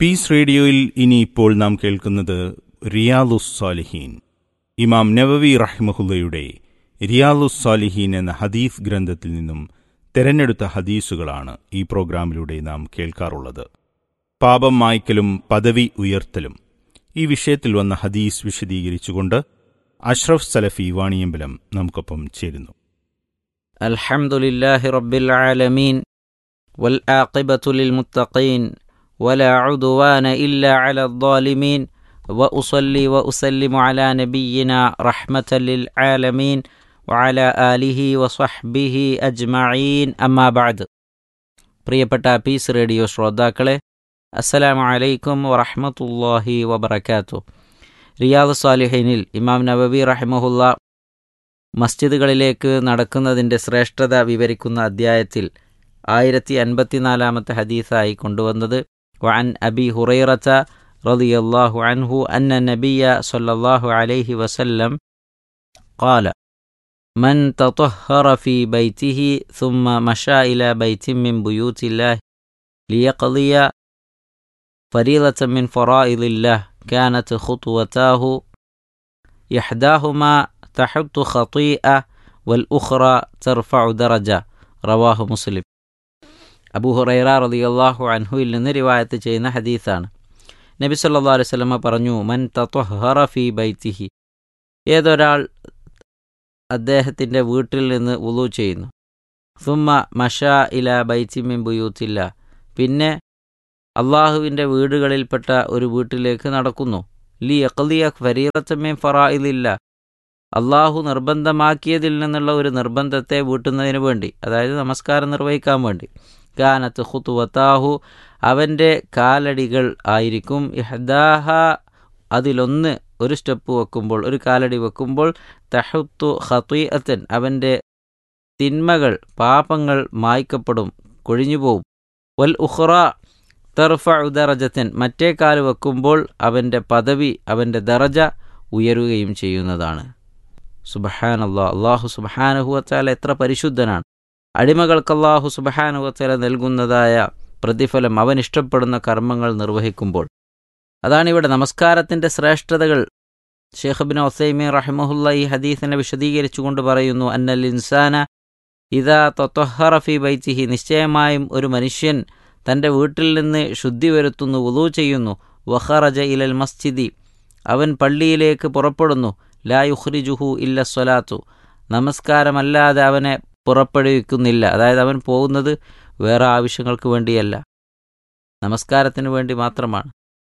Piece റേഡിയോയിൽ ഇനിയിപ്പോൾ നാം കേൾക്കുന്നത് റിയാലുസ് സാലിഹീൻ ഇമാം നവവി റഹ്മഹുല്ലയുടെ റിയാലുസ് സാലിഹീൻ എന്ന ഹദീസ് ഗ്രന്ഥത്തിൽ നിന്നും തെരഞ്ഞെടുത്ത ഹദീസുകളാണ് ഈ പ്രോഗ്രാമിലൂടെ നാം കേൾക്കാറുള്ളത് പാപം മായ്ക്കലും പദവി ഉയർത്തലും ഈ വിഷയത്തിൽ വന്ന ഹദീസ് വിശദീകരിച്ചുകൊണ്ട് അഷ്റഫ് സലഫി വാണിയമ്പലം നമുക്കൊപ്പം ചേരുന്നു الحمد لله رب العالمين والعاقبة للمتقين ولا عدوان إلا على الظالمين وأصلي وأسلم على نبينا رحمة للعالمين وعلى آله وصحبه أجمعين أما بعد പ്രിയപ്പെട്ട പീസ് റേഡിയോ ശ്രോതാക്കളെ അസ്സലാമു അലൈക്കും വറഹ്മത്തുള്ളാഹി വബറകാതുഹു റിയാദ് സാലിഹീനിൽ ഇമാം നബവി റഹിമഹുല്ല മസ്ജിദുകളിലേക്ക് നടക്കുന്നതിൻ്റെ ശ്രേഷ്ഠത വിവരിക്കുന്ന അദ്ധ്യായത്തിൽ ആയിരത്തി അൻപത്തിനാലാമത്തെ ഹദീസായി കൊണ്ടുവന്നത് വഅൻ അബി ഹുറൈറത്ത റളിയല്ലാഹു അൻഹു അന്ന നബിയ സല്ലല്ലാഹു അലൈഹി വസല്ലം قال من تطهر في بيته ثم مشى إلى بيت من بيوت الله ليقضي فريضة من فرائض الله كانت خطوتاه إحداهما تحط خطيئة والأخرى ترفع درجة رواه مسلم അബൂ ഹുറൈറ റളിയല്ലാഹു അൻഹുവിൽ നിന്ന് റിവായത്ത് ചെയ്യുന്ന ഹദീസാണ് നബി സല്ലല്ലാഹു അലൈഹി വസല്ലമ പറഞ്ഞു മൻ തത്വഹറ ഫി ബൈത്തിഹി ഏതൊരാൾ അദ്ദേഹത്തിൻ്റെ വീട്ടിൽ നിന്ന് വുളു ചെയ്യുന്നു സുമ്മ മഷ ഇല ബൈത്തിമിൻ ബുയൂത്തില്ല പിന്നെ അള്ളാഹുവിൻ്റെ വീടുകളിൽപ്പെട്ട ഒരു വീട്ടിലേക്ക് നടക്കുന്നു ലി അഖലിയ ഫരീറത്തമ്മേം ഫറായിലില്ല അള്ളാഹു നിർബന്ധമാക്കിയതിൽ നിന്നുള്ള ഒരു നിർബന്ധത്തെ വീട്ടുന്നതിന് വേണ്ടി അതായത് നമസ്കാരം നിർവഹിക്കാൻ വേണ്ടി കാനത്ത് ഹുത്തുവത്താഹു അവൻ്റെ കാലടികൾ ആയിരിക്കും ഇഹ്ദാഹ അതിലൊന്ന് ഒരു സ്റ്റെപ്പ് വെക്കുമ്പോൾ ഒരു കാലടി വെക്കുമ്പോൾ തഹുത്തു ഹത്തുയത്തൻ അവൻ്റെ തിന്മകൾ പാപങ്ങൾ മായ്ക്കപ്പെടും കൊഴിഞ്ഞുപോകും വൽ ഉഹ്റ തർഫ ഉദറജത്തൻ മറ്റേ കാല് വെക്കുമ്പോൾ അവൻ്റെ പദവി അവൻ്റെ ദറജ ഉയരുകയും ചെയ്യുന്നതാണ് സുബഹാൻ അള്ളാഹ് അള്ളാഹു സുബഹാനുഹുവച്ചാല എത്ര പരിശുദ്ധനാണ് അടിമകൾക്ക് അള്ളാഹു സുബഹാനുഹുവച്ചാല നൽകുന്നതായ പ്രതിഫലം അവൻ ഇഷ്ടപ്പെടുന്ന കർമ്മങ്ങൾ നിർവഹിക്കുമ്പോൾ അതാണിവിടെ നമസ്കാരത്തിൻ്റെ ശ്രേഷ്ഠതകൾ ഷേഖബിൻ ഒസൈമി റഹിമഹുല്ല ഈ ഹദീസിനെ വിശദീകരിച്ചുകൊണ്ട് പറയുന്നു അന്നൽ ഇൻസാന ഇതാ തൊത്തൊഹറഫി ബൈത്തിഹി നിശ്ചയമായും ഒരു മനുഷ്യൻ തൻ്റെ വീട്ടിൽ നിന്ന് ശുദ്ധി വരുത്തുന്നു വുളു ചെയ്യുന്നു വഹറജ ഇലൽ മസ്ജിദി അവൻ പള്ളിയിലേക്ക് പുറപ്പെടുന്നു ലാ യുഹ്രിജുഹു ഇല്ല സ്വലാത്തു നമസ്കാരമല്ലാതെ അവനെ പുറപ്പെടുവിക്കുന്നില്ല അതായത് അവൻ പോകുന്നത് വേറെ ആവശ്യങ്ങൾക്ക് വേണ്ടിയല്ല നമസ്കാരത്തിന് വേണ്ടി മാത്രമാണ്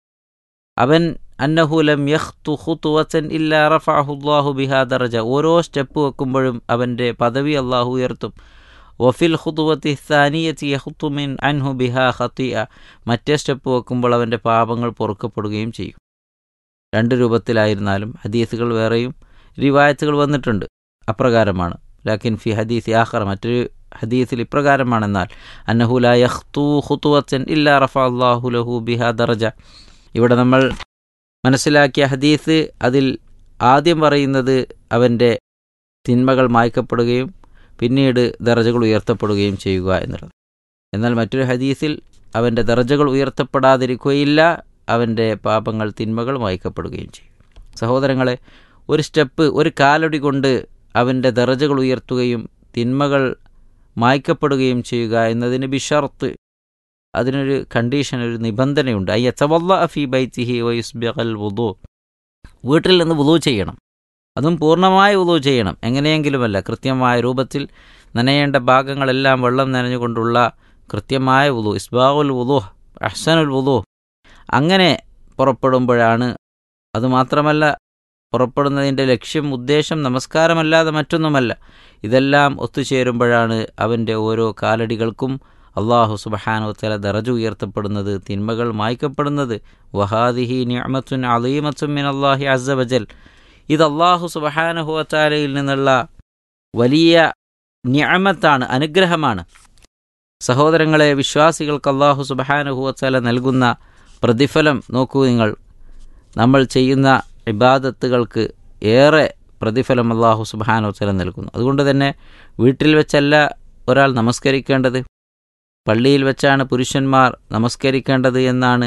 അവൻ അന്നഹുലം യഖ്തു ഖുതുവതൻ ഇല്ലാ റഫഅഹുല്ലാഹു ബിഹാ ദറജ ഓരോ സ്റ്റെപ്പ് വെക്കുമ്പോഴും അവൻ്റെ പദവി അള്ളാഹു ഉയർത്തും വഫിൽ ഖുതുവത്തി സാനിയത്തി യഹ്തു മിൻ അൻഹു ബിഹാ ഖത്തിയ മറ്റേ സ്റ്റെപ്പ് വെക്കുമ്പോൾ അവൻ്റെ പാപങ്ങൾ പൊറുക്കപ്പെടുകയും ചെയ്യും രണ്ട് രൂപത്തിലായിരുന്നാലും ഹദീസുകൾ വേറെയും റിവായത്തുകൾ വന്നിട്ടുണ്ട് അപ്രകാരമാണ് ലാക്കിൻ ഫി ഹദീസ് ആഖർ മറ്റൊരു ഹദീസിൽ ഇപ്രകാരമാണെന്നാൽ അന്നഹുല യഖ്തു ഖുതുവത്തൻ ഇല്ലാ റഫ അള്ളാഹു ലഹു ബിഹാ ദറജ ഇവിടെ നമ്മൾ മനസ്സിലാക്കിയ ഹദീസ് അതിൽ ആദ്യം പറയുന്നത് അവൻ്റെ തിന്മകൾ മായ്ക്കപ്പെടുകയും പിന്നീട് ദറജകൾ ഉയർത്തപ്പെടുകയും ചെയ്യുക എന്നുള്ളത് എന്നാൽ മറ്റൊരു ഹദീസിൽ അവൻ്റെ ദറജകൾ ഉയർത്തപ്പെടാതിരിക്കുകയില്ല അവൻ്റെ പാപങ്ങൾ തിന്മകൾ മായ്ക്കപ്പെടുകയും ചെയ്യും സഹോദരങ്ങളെ ഒരു സ്റ്റെപ്പ് ഒരു കാലടി കൊണ്ട് അവൻ്റെ ദറജകൾ ഉയർത്തുകയും തിന്മകൾ മായ്ക്കപ്പെടുകയും ചെയ്യുക എന്നതിന് ബിഷർത്ത് അതിനൊരു കണ്ടീഷൻ ഒരു നിബന്ധനയുണ്ട് ഐ എത്തവല്ല ഫി ബൈത്തിഹി വൈസ്ബിഅൽ വുദു വീട്ടിൽ നിന്ന് വുദു ചെയ്യണം അതും പൂർണ്ണമായി വുദു ചെയ്യണം എങ്ങനെയെങ്കിലുമല്ല കൃത്യമായ രൂപത്തിൽ നനയേണ്ട ഭാഗങ്ങളെല്ലാം വെള്ളം നനഞ്ഞുകൊണ്ടുള്ള കൃത്യമായ വുദു ഇസ്ബാഉൽ വുദു അഹ്സനുൽ വുദു അങ്ങനെ പുറപ്പെടുമ്പോഴാണ് അതുമാത്രമല്ല പുറപ്പെടുന്നതിൻ്റെ ലക്ഷ്യം ഉദ്ദേശം നമസ്കാരമല്ലാതെ മറ്റൊന്നുമല്ല ഇതെല്ലാം ഒത്തുചേരുമ്പോഴാണ് അവൻ്റെ ഓരോ കാലടികൾക്കും അള്ളാഹു സുബഹാനുത്തല ദറജ ഉയർത്തപ്പെടുന്നത് തിന്മകൾ മായ്ക്കപ്പെടുന്നത് വഹാദിഹി നിഅമത്തുൻ അലീമത്തുൻ മിൻ അള്ളാഹി അസബജൽ ഇത് അള്ളാഹു സുബഹാനുഹുവത്താലയിൽ നിന്നുള്ള വലിയ നിഅമത്താണ് അനുഗ്രഹമാണ് സഹോദരങ്ങളെ വിശ്വാസികൾക്ക് അള്ളാഹു സുബഹാനുഹുവത്താല നൽകുന്ന പ്രതിഫലം നോക്കൂ നിങ്ങൾ നമ്മൾ ചെയ്യുന്ന ഇബാദത്തുകൾക്ക് ഏറെ പ്രതിഫലം അള്ളാഹു സുബാനോത്തല നൽകുന്നു അതുകൊണ്ട് തന്നെ വീട്ടിൽ വെച്ചല്ല ഒരാൾ നമസ്കരിക്കേണ്ടത് പള്ളിയിൽ വെച്ചാണ് പുരുഷന്മാർ നമസ്കരിക്കേണ്ടത് എന്നാണ്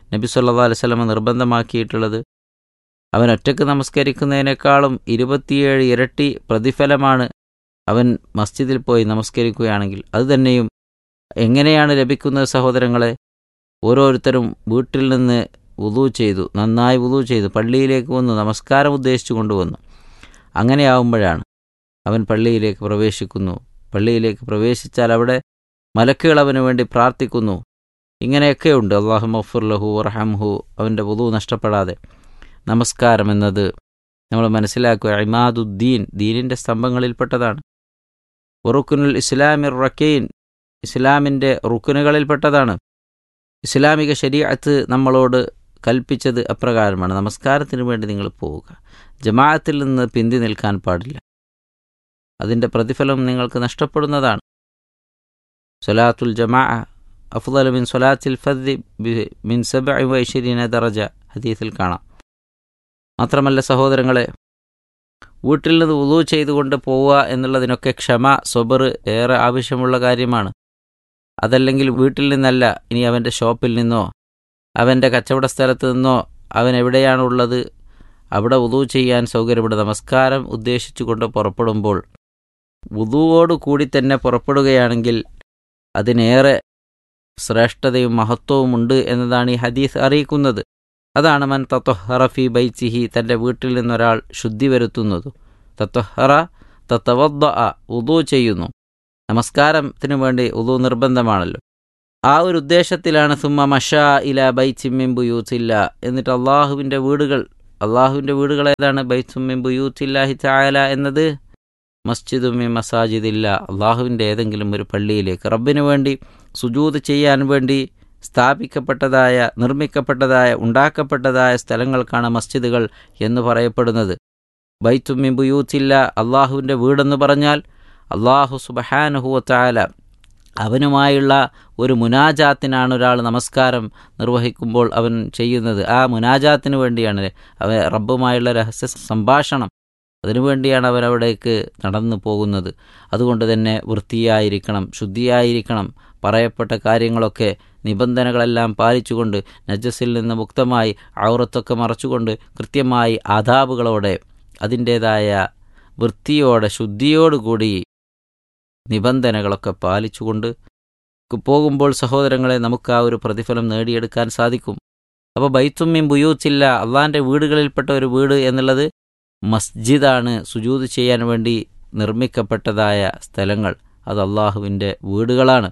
നബി സല്ലാ അലൈവല്ലമ നിർബന്ധമാക്കിയിട്ടുള്ളത് അവൻ ഒറ്റയ്ക്ക് നമസ്കരിക്കുന്നതിനേക്കാളും ഇരുപത്തിയേഴ് ഇരട്ടി പ്രതിഫലമാണ് അവൻ മസ്ജിദിൽ പോയി നമസ്കരിക്കുകയാണെങ്കിൽ അതുതന്നെയും എങ്ങനെയാണ് ലഭിക്കുന്നത് സഹോദരങ്ങളെ ഓരോരുത്തരും വീട്ടിൽ നിന്ന് വുളു ചെയ്തു നന്നായി വുളു ചെയ്തു പള്ളിയിലേക്ക് വന്നു നമസ്കാരം ഉദ്ദേശിച്ചു കൊണ്ടുവന്നു അങ്ങനെയാവുമ്പോഴാണ് അവൻ പള്ളിയിലേക്ക് പ്രവേശിക്കുന്നു പള്ളിയിലേക്ക് പ്രവേശിച്ചാൽ അവിടെ മലക്കുകൾ അവന് വേണ്ടി പ്രാർത്ഥിക്കുന്നു ഇങ്ങനെയൊക്കെയുണ്ട് അള്ളാഹു മഫുർ ലഹു റഹംഹു അവൻ്റെ വുളു നഷ്ടപ്പെടാതെ നമസ്കാരം എന്നത് നമ്മൾ മനസ്സിലാക്കുക ഇമാദുദ്ദീൻ ദീനിൻ്റെ സ്തംഭങ്ങളിൽപ്പെട്ടതാണ് ഉറുക്കുനുൽ ഇസ്ലാമിർ റക്കീൻ ഇസ്ലാമിൻ്റെ റുക്കുനുകളിൽപ്പെട്ടതാണ് ഇസ്ലാമിക ശരീഅത്ത് നമ്മളോട് കൽപ്പിച്ചത് അപ്രകാരമാണ് നമസ്കാരത്തിന് വേണ്ടി നിങ്ങൾ പോവുക ജമാഅത്തിൽ നിന്ന് പിന്തി നിൽക്കാൻ പാടില്ല അതിൻ്റെ പ്രതിഫലം നിങ്ങൾക്ക് നഷ്ടപ്പെടുന്നതാണ് സൊലാത്തുൽ ജമാ അഫ്ദൽ മിൻ സൊലാത്തിൽ ഫദ്ദി മിൻ സബ വൈശ്വരീന ദറജ ഹദീസിൽ കാണാം മാത്രമല്ല സഹോദരങ്ങളെ വീട്ടിൽ നിന്ന് ഉളു ചെയ്തുകൊണ്ട് പോവുക എന്നുള്ളതിനൊക്കെ ക്ഷമ സ്വബർ ഏറെ ആവശ്യമുള്ള കാര്യമാണ് അതല്ലെങ്കിൽ വീട്ടിൽ നിന്നല്ല ഇനി അവൻ്റെ ഷോപ്പിൽ നിന്നോ അവൻ്റെ കച്ചവട സ്ഥലത്ത് നിന്നോ അവൻ എവിടെയാണുള്ളത് അവിടെ ഉദു ചെയ്യാൻ സൗകര്യപ്പെടും നമസ്കാരം ഉദ്ദേശിച്ചുകൊണ്ട് പുറപ്പെടുമ്പോൾ ഉദുവോട് കൂടി തന്നെ പുറപ്പെടുകയാണെങ്കിൽ അതിനേറെ ശ്രേഷ്ഠതയും മഹത്വവും ഉണ്ട് എന്നതാണ് ഈ ഹദീസ് അറിയിക്കുന്നത് അതാണ് മൻ തത്വഹറ ഫി ബൈച്ചിഹി തൻ്റെ വീട്ടിൽ നിന്നൊരാൾ ശുദ്ധി വരുത്തുന്നത് തത്വഹറ തത്തവദ്ദ ഉദു ചെയ്യുന്നു നമസ്കാരത്തിനു വേണ്ടി ഉദു നിർബന്ധമാണല്ലോ ആ ഒരു ഉദ്ദേശത്തിലാണ് സുമ്മ മഷാ ഇല ബൈച്ചിമ്മിൻ ബുയൂത്തില്ല എന്നിട്ട് അള്ളാഹുവിൻ്റെ വീടുകൾ അള്ളാഹുവിൻ്റെ വീടുകൾ ഏതാണ് ബൈച്ചുമ്മിൻ ബുയൂത്തില്ലാഹി ചായാല എന്നത് മസ്ജിദുമ്മി മസാജിദില്ല അള്ളാഹുവിൻ്റെ ഏതെങ്കിലും ഒരു പള്ളിയിലേക്ക് റബ്ബിനു വേണ്ടി സുജൂത് ചെയ്യാൻ വേണ്ടി സ്ഥാപിക്കപ്പെട്ടതായ നിർമ്മിക്കപ്പെട്ടതായ ഉണ്ടാക്കപ്പെട്ടതായ സ്ഥലങ്ങൾക്കാണ് മസ്ജിദുകൾ എന്ന് പറയപ്പെടുന്നത് ബൈത്തുമ്മി ബുയൂത്തില്ല അള്ളാഹുവിൻ്റെ വീടെന്ന് പറഞ്ഞാൽ അള്ളാഹു സുബഹാനുഹുവത്തായാല അവനുമായുള്ള ഒരു മുനാജാത്തിനാണ് ഒരാൾ നമസ്കാരം നിർവഹിക്കുമ്പോൾ അവൻ ചെയ്യുന്നത് ആ മുനാജാത്തിന് വേണ്ടിയാണ് അവൻ റബ്ബുമായുള്ള രഹസ്യ സംഭാഷണം അതിനുവേണ്ടിയാണ് അവൻ അവിടേക്ക് നടന്നു പോകുന്നത് അതുകൊണ്ട് തന്നെ വൃത്തിയായിരിക്കണം ശുദ്ധിയായിരിക്കണം പറയപ്പെട്ട കാര്യങ്ങളൊക്കെ നിബന്ധനകളെല്ലാം പാലിച്ചുകൊണ്ട് നജസിൽ നിന്ന് മുക്തമായി ഔറത്തൊക്കെ മറച്ചുകൊണ്ട് കൃത്യമായി ആദാബുകളോടെ അതിൻ്റേതായ വൃത്തിയോടെ ശുദ്ധിയോടുകൂടി നിബന്ധനകളൊക്കെ പാലിച്ചുകൊണ്ട് പോകുമ്പോൾ സഹോദരങ്ങളെ നമുക്ക് ആ ഒരു പ്രതിഫലം നേടിയെടുക്കാൻ സാധിക്കും അപ്പോൾ ബൈത്തുമ്മിൻ ബുയൂത്തില്ല അള്ളാൻ്റെ വീടുകളിൽപ്പെട്ട ഒരു വീട് എന്നുള്ളത് മസ്ജിദാണ് സുജൂത് ചെയ്യാൻ വേണ്ടി നിർമ്മിക്കപ്പെട്ടതായ സ്ഥലങ്ങൾ അത് അള്ളാഹുവിൻ്റെ വീടുകളാണ്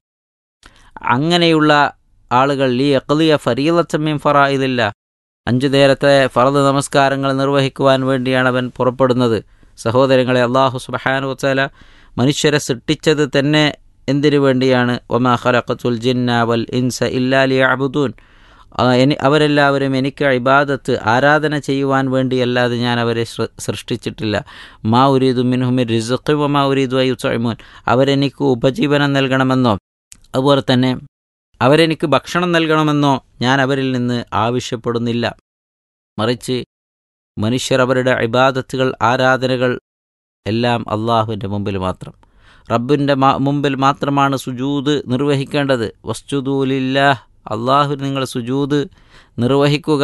അങ്ങനെയുള്ള ആളുകൾ ലീ അക്ലിയ ഫരീലത്തമ്മീം ഫറായിലില്ല അഞ്ചു നേരത്തെ ഫറദ് നമസ്കാരങ്ങൾ നിർവഹിക്കുവാൻ വേണ്ടിയാണ് അവൻ പുറപ്പെടുന്നത് സഹോദരങ്ങളെ അള്ളാഹു സുബഹാനു വച്ചാല മനുഷ്യരെ സൃഷ്ടിച്ചത് തന്നെ എന്തിനു വേണ്ടിയാണ് ഒമാ ഖലഖത്തുൽ ജിന്ന വൽ ഇൻസ ഇല്ലാലി അബുദൂൻ അവരെല്ലാവരും എനിക്ക് ഇബാദത്ത് ആരാധന ചെയ്യുവാൻ വേണ്ടിയല്ലാതെ ഞാൻ അവരെ സൃഷ്ടിച്ചിട്ടില്ല മാ ഉരീദു മിൻഹുമി റിസുഖ് മാ ഉരീദു അയുസൈമോൻ അവരെനിക്ക് ഉപജീവനം നൽകണമെന്നോ അതുപോലെ തന്നെ അവരെനിക്ക് ഭക്ഷണം നൽകണമെന്നോ ഞാൻ അവരിൽ നിന്ന് ആവശ്യപ്പെടുന്നില്ല മറിച്ച് മനുഷ്യർ അവരുടെ ഇബാദത്തുകൾ ആരാധനകൾ എല്ലാം അള്ളാഹുവിൻ്റെ മുമ്പിൽ മാത്രം റബ്ബിൻ്റെ മുമ്പിൽ മാത്രമാണ് സുജൂത് നിർവഹിക്കേണ്ടത് വസ്തുദൂലില്ലാഹ് അള്ളാഹു നിങ്ങൾ സുജൂത് നിർവഹിക്കുക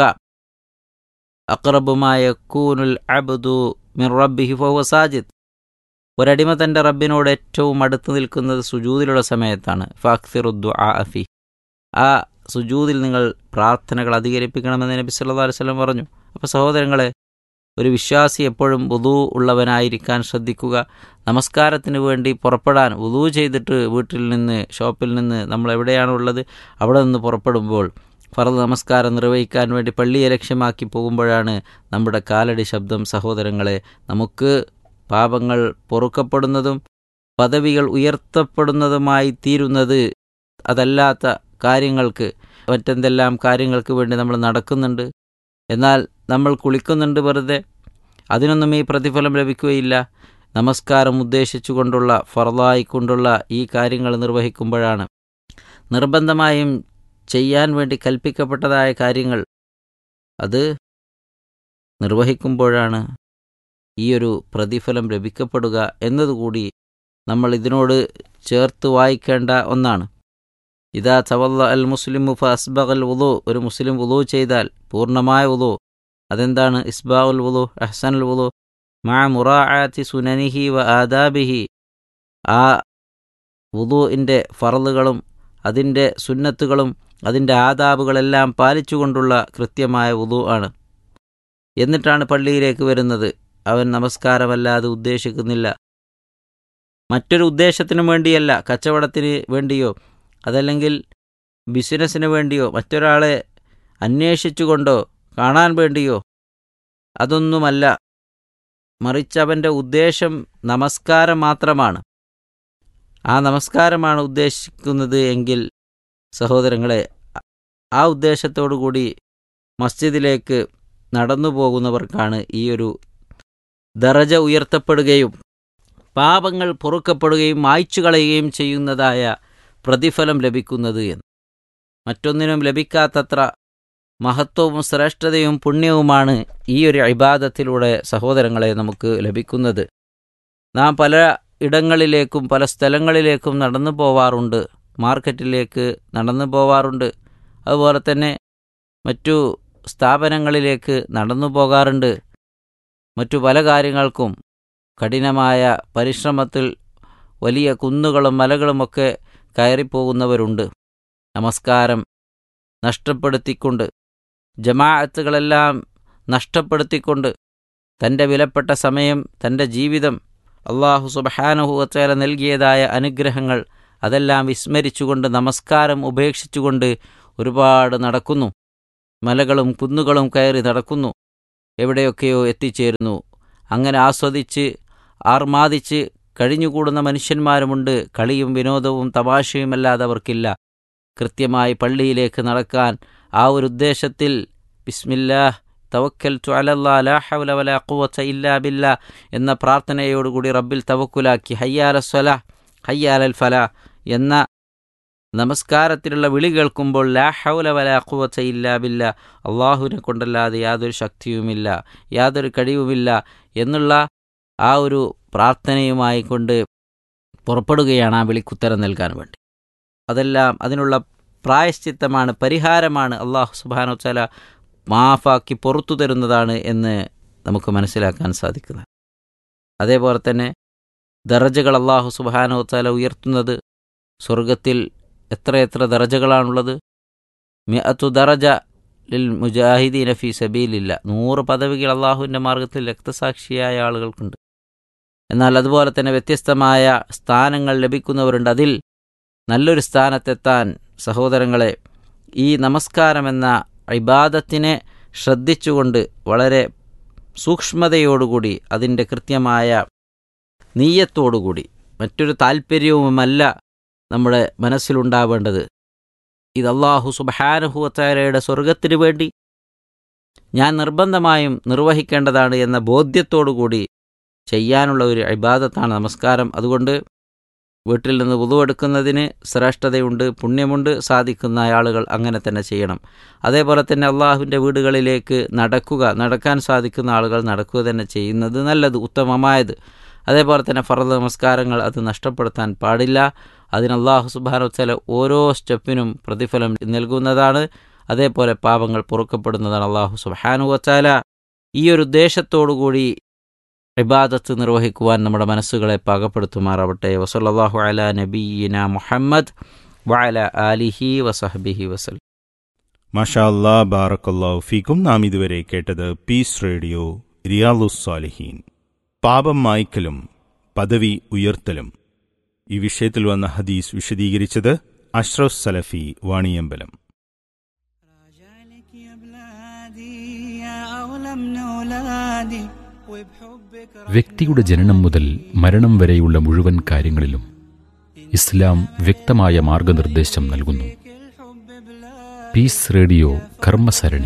അക്രബുമായ കൂനുൽ അബ്ദു മിർ റബ്ബിഹി ഫഹുവ സാജിദ് ഒരടിമ തൻ്റെ റബ്ബിനോട് ഏറ്റവും അടുത്ത് നിൽക്കുന്നത് സുജൂതിലുള്ള സമയത്താണ് ഫാക്സിറുദ്ദു ആ അഫി ആ സുജൂതിൽ നിങ്ങൾ പ്രാർത്ഥനകൾ അധികരിപ്പിക്കണമെന്ന് നബി സല്ലല്ലാഹു അലൈഹി വസല്ലം പറഞ്ഞു അപ്പോൾ സഹോദരങ്ങളെ ഒരു വിശ്വാസി എപ്പോഴും വുദു ഉള്ളവനായിരിക്കാൻ ശ്രദ്ധിക്കുക നമസ്കാരത്തിന് വേണ്ടി പുറപ്പെടാൻ വുദു ചെയ്തിട്ട് വീട്ടിൽ നിന്ന് ഷോപ്പിൽ നിന്ന് നമ്മൾ എവിടെയാണുള്ളത് അവിടെ നിന്ന് പുറപ്പെടുമ്പോൾ ഫറദ് നമസ്കാരം നിർവഹിക്കാൻ വേണ്ടി പള്ളിയെ ലക്ഷ്യമാക്കി പോകുമ്പോഴാണ് നമ്മുടെ കാലടി ശബ്ദം സഹോദരങ്ങളെ നമുക്ക് പാപങ്ങൾ പൊറുക്കപ്പെടുന്നതും പദവികൾ ഉയർത്തപ്പെടുന്നതുമായി തീരുന്നത് അതല്ലാത്ത കാര്യങ്ങൾക്ക് മറ്റെന്തെല്ലാം കാര്യങ്ങൾക്ക് വേണ്ടി നമ്മൾ നടക്കുന്നുണ്ട് എന്നാൽ നമ്മൾ കുളിക്കുന്നുണ്ട് വെറുതെ അതിനൊന്നും ഈ പ്രതിഫലം ലഭിക്കുകയില്ല നമസ്കാരം ഉദ്ദേശിച്ചുകൊണ്ടുള്ള ഫറലായിക്കൊണ്ടുള്ള ഈ കാര്യങ്ങൾ നിർവഹിക്കുമ്പോഴാണ് നിർബന്ധമായും ചെയ്യാൻ വേണ്ടി കൽപ്പിക്കപ്പെട്ടതായ കാര്യങ്ങൾ അത് നിർവഹിക്കുമ്പോഴാണ് ഈ ഒരു പ്രതിഫലം ലഭിക്കപ്പെടുക എന്നതുകൂടി നമ്മൾ ഇതിനോട് ചേർത്ത് വായിക്കേണ്ട ഒന്നാണ് ഇതാ ചവല്ല അൽ മുസ്ലിമു ഫ അസ്ബഖൽ വുളു ഒരു മുസ്ലിം വുളു ചെയ്താൽ പൂർണ്ണമായ വുളു അതെന്താണ് ഇസ്ബാഉൽ വുളു അഹ്സനുൽ വുളു മാ മുറാഅത്തി സുനനിഹി വ ആദാബിഹി ആ വുളുവിൻ്റെ ഫറലുകളും അതിൻ്റെ സുന്നത്തുകളും അതിൻ്റെ ആദാബുകളെല്ലാം പാലിച്ചുകൊണ്ടുള്ള കൃത്യമായ വുളു ആണ് എന്നിട്ടാണ് പള്ളിയിലേക്ക് വരുന്നത് അവൻ നമസ്കാരമല്ലാതെ ഉദ്ദേശിക്കുന്നില്ല മറ്റൊരു ഉദ്ദേശത്തിനു വേണ്ടിയല്ല കച്ചവടത്തിന് വേണ്ടിയോ അതല്ലെങ്കിൽ ബിസിനസ്സിന് വേണ്ടിയോ മറ്റൊരാളെ അന്വേഷിച്ചുകൊണ്ടോ കാണാൻ വേണ്ടിയോ അതൊന്നുമല്ല മറിച്ച് അവൻ്റെ ഉദ്ദേശം നമസ്കാരം മാത്രമാണ് ആ നമസ്കാരമാണ് ഉദ്ദേശിക്കുന്നത് എങ്കിൽ സഹോദരങ്ങളെ ആ ഉദ്ദേശത്തോടു കൂടി മസ്ജിദിലേക്ക് നടന്നു പോകുന്നവർക്കാണ് ഈ ഒരു ദറജ ഉയർത്തപ്പെടുകയും പാപങ്ങൾ പൊറുക്കപ്പെടുകയും മായ്ച്ചു കളയുകയും ചെയ്യുന്നതായ പ്രതിഫലം ലഭിക്കുന്നത് എന്ന് മറ്റൊന്നിനും ലഭിക്കാത്തത്ര മഹത്വവും ശ്രേഷ്ഠതയും പുണ്യവുമാണ് ഈ ഒരു ഇബാദത്തിലൂടെ സഹോദരങ്ങളെ നമുക്ക് ലഭിക്കുന്നത് നാം പല ഇടങ്ങളിലേക്കും പല സ്ഥലങ്ങളിലേക്കും നടന്നു പോവാറുണ്ട് മാർക്കറ്റിലേക്ക് നടന്നു പോവാറുണ്ട് അതുപോലെ തന്നെ മറ്റു സ്ഥാപനങ്ങളിലേക്ക് നടന്നു പോകാറുണ്ട് മറ്റു പല കാര്യങ്ങൾക്കും കഠിനമായ പരിശ്രമത്തിൽ വലിയ കുന്നുകളും മലകളുമൊക്കെ കയറിപ്പോകുന്നവരുണ്ട് നമസ്കാരം നഷ്ടപ്പെടുത്തിക്കൊണ്ട് ജമാഅത്തുകളെല്ലാം നഷ്ടപ്പെടുത്തിക്കൊണ്ട് തൻ്റെ വിലപ്പെട്ട സമയം തൻ്റെ ജീവിതം അള്ളാഹു സുബഹാനുഹുവത്തേല നൽകിയതായ അനുഗ്രഹങ്ങൾ അതെല്ലാം വിസ്മരിച്ചുകൊണ്ട് നമസ്കാരം ഉപേക്ഷിച്ചുകൊണ്ട് ഒരുപാട് നടക്കുന്നു മലകളും കുന്നുകളും കയറി നടക്കുന്നു എവിടെയൊക്കെയോ എത്തിച്ചേരുന്നു അങ്ങനെ ആസ്വദിച്ച് ആർമാദിച്ച് കഴിഞ്ഞുകൂടുന്ന മനുഷ്യന്മാരുമുണ്ട് കളിയും വിനോദവും തമാശയുമല്ലാതെ അവർക്കില്ല കൃത്യമായി പള്ളിയിലേക്ക് നടക്കാൻ ആ ഒരു ഉദ്ദേശത്തിൽ ബിസ്മില്ലാഹ് തവക്കൽ അലല്ലാ ലാ ഹൗല വലാ ഖുവത ഇല്ലാ ബില്ലാ എന്ന പ്രാർത്ഥനയോടുകൂടി റബ്ബിൽ തവക്കുലാക്കി ഹയ്യാല സ്വല ഹയ്യാലൽ ഫല എന്ന നമസ്കാരത്തിലുള്ള വിളി കേൾക്കുമ്പോൾ ലാ ഹൗല വലാ ഖുവത ഇല്ലാ ബില്ലാ അള്ളാഹുവിനെ കൊണ്ടല്ലാതെ യാതൊരു ശക്തിയുമില്ല യാതൊരു കഴിവുമില്ല എന്നുള്ള ആ ഒരു പ്രാർത്ഥനയുമായി കൊണ്ട് പുറപ്പെടുകയാണ് ആ വിളിക്കുത്തരം നൽകാൻ വേണ്ടി അതെല്ലാം അതിനുള്ള പ്രായശ്ചിത്തമാണ് പരിഹാരമാണ് അള്ളാഹു സുബാനു ചല മാഫാക്കി പുറത്തു തരുന്നതാണ് എന്ന് നമുക്ക് മനസ്സിലാക്കാൻ സാധിക്കുന്നത് അതേപോലെ തന്നെ ദറജകൾ അള്ളാഹു സുബാനു ചല ഉയർത്തുന്നത് സ്വർഗത്തിൽ എത്രയെത്ര ദറജകളാണുള്ളത് മിഅത്തു ദറജ ലിൽ മുജാഹിദീന ഫി സബീലില്ല നൂറ് പദവികൾ അള്ളാഹുവിൻ്റെ മാർഗത്തിൽ രക്തസാക്ഷിയായ ആളുകൾക്കുണ്ട് എന്നാൽ അതുപോലെ തന്നെ വ്യത്യസ്തമായ സ്ഥാനങ്ങൾ ലഭിക്കുന്നവരുണ്ട് അതിൽ നല്ലൊരു സ്ഥാനത്തെത്താൻ സഹോദരങ്ങളെ ഈ നമസ്കാരമെന്ന ഇബാദത്തിനെ ശ്രദ്ധിച്ചുകൊണ്ട് വളരെ സൂക്ഷ്മതയോടുകൂടി അതിൻ്റെ കൃത്യമായ നീയത്തോടുകൂടി മറ്റൊരു താല്പര്യവുമല്ല നമ്മുടെ മനസ്സിലുണ്ടാവേണ്ടത് ഇത് അള്ളാഹു സുബഹാനുഹുവത്താരയുടെ സ്വർഗത്തിനു വേണ്ടി ഞാൻ നിർബന്ധമായും നിർവഹിക്കേണ്ടതാണ് എന്ന ബോധ്യത്തോടുകൂടി ചെയ്യാനുള്ള ഒരു ഇബാദത്താണ് നമസ്കാരം അതുകൊണ്ട് വീട്ടിൽ നിന്ന് ഉതുവെടുക്കുന്നതിന് ശ്രേഷ്ഠതയുണ്ട് പുണ്യമുണ്ട് സാധിക്കുന്ന ആളുകൾ അങ്ങനെ തന്നെ ചെയ്യണം അതേപോലെ തന്നെ അള്ളാഹുവിൻ്റെ വീടുകളിലേക്ക് നടക്കുക നടക്കാൻ സാധിക്കുന്ന ആളുകൾ നടക്കുക തന്നെ ചെയ്യുന്നത് നല്ലത് ഉത്തമമായത് അതേപോലെ തന്നെ ഫറദ് നമസ്കാരങ്ങൾ അത് നഷ്ടപ്പെടുത്താൻ പാടില്ല അതിന് അള്ളാഹു സുബാനുത്തല ഓരോ സ്റ്റെപ്പിനും പ്രതിഫലം നൽകുന്നതാണ് അതേപോലെ പാപങ്ങൾ പൊറുക്കപ്പെടുന്നതാണ് അള്ളാഹു സുബാനു വച്ചാല ഈ ഒരു ഉദ്ദേശത്തോടുകൂടി ഇബാദത്ത് നിർവഹിക്കുവാൻ നമ്മുടെ മനസ്സുകളെ പാകപ്പെടുത്തുമാറാവട്ടെ വസല്ലാഹു അല നബീന മുഹമ്മദ് വഅല ആലിഹി വസഹബിഹി വസൽ മാഷാ അല്ലാ ബാറക്കല്ലാഹു ഫീക്കും നാം ഇതുവരെ കേട്ടത് പീസ് റേഡിയോ റിയാലുസ്സാലിഹീൻ പാപം മായ്ക്കലും പദവി ഉയർത്തലും ഈ വിഷയത്തിൽ വന്ന ഹദീസ് വിശദീകരിച്ചത് അഷ്റഫ് സലഫി വാണിയമ്പലം راجعلك يا بلادي يا أغلى من أولادي وبحبك വ്യക്തിയുടെ ജനനം മുതൽ മരണം വരെയുള്ള മുഴുവൻ കാര്യങ്ങളിലും ഇസ്ലാം വ്യക്തമായ മാർഗനിർദ്ദേശം നൽകുന്നു الحب بلا പീസ് റേഡിയോ കർമ്മസരണി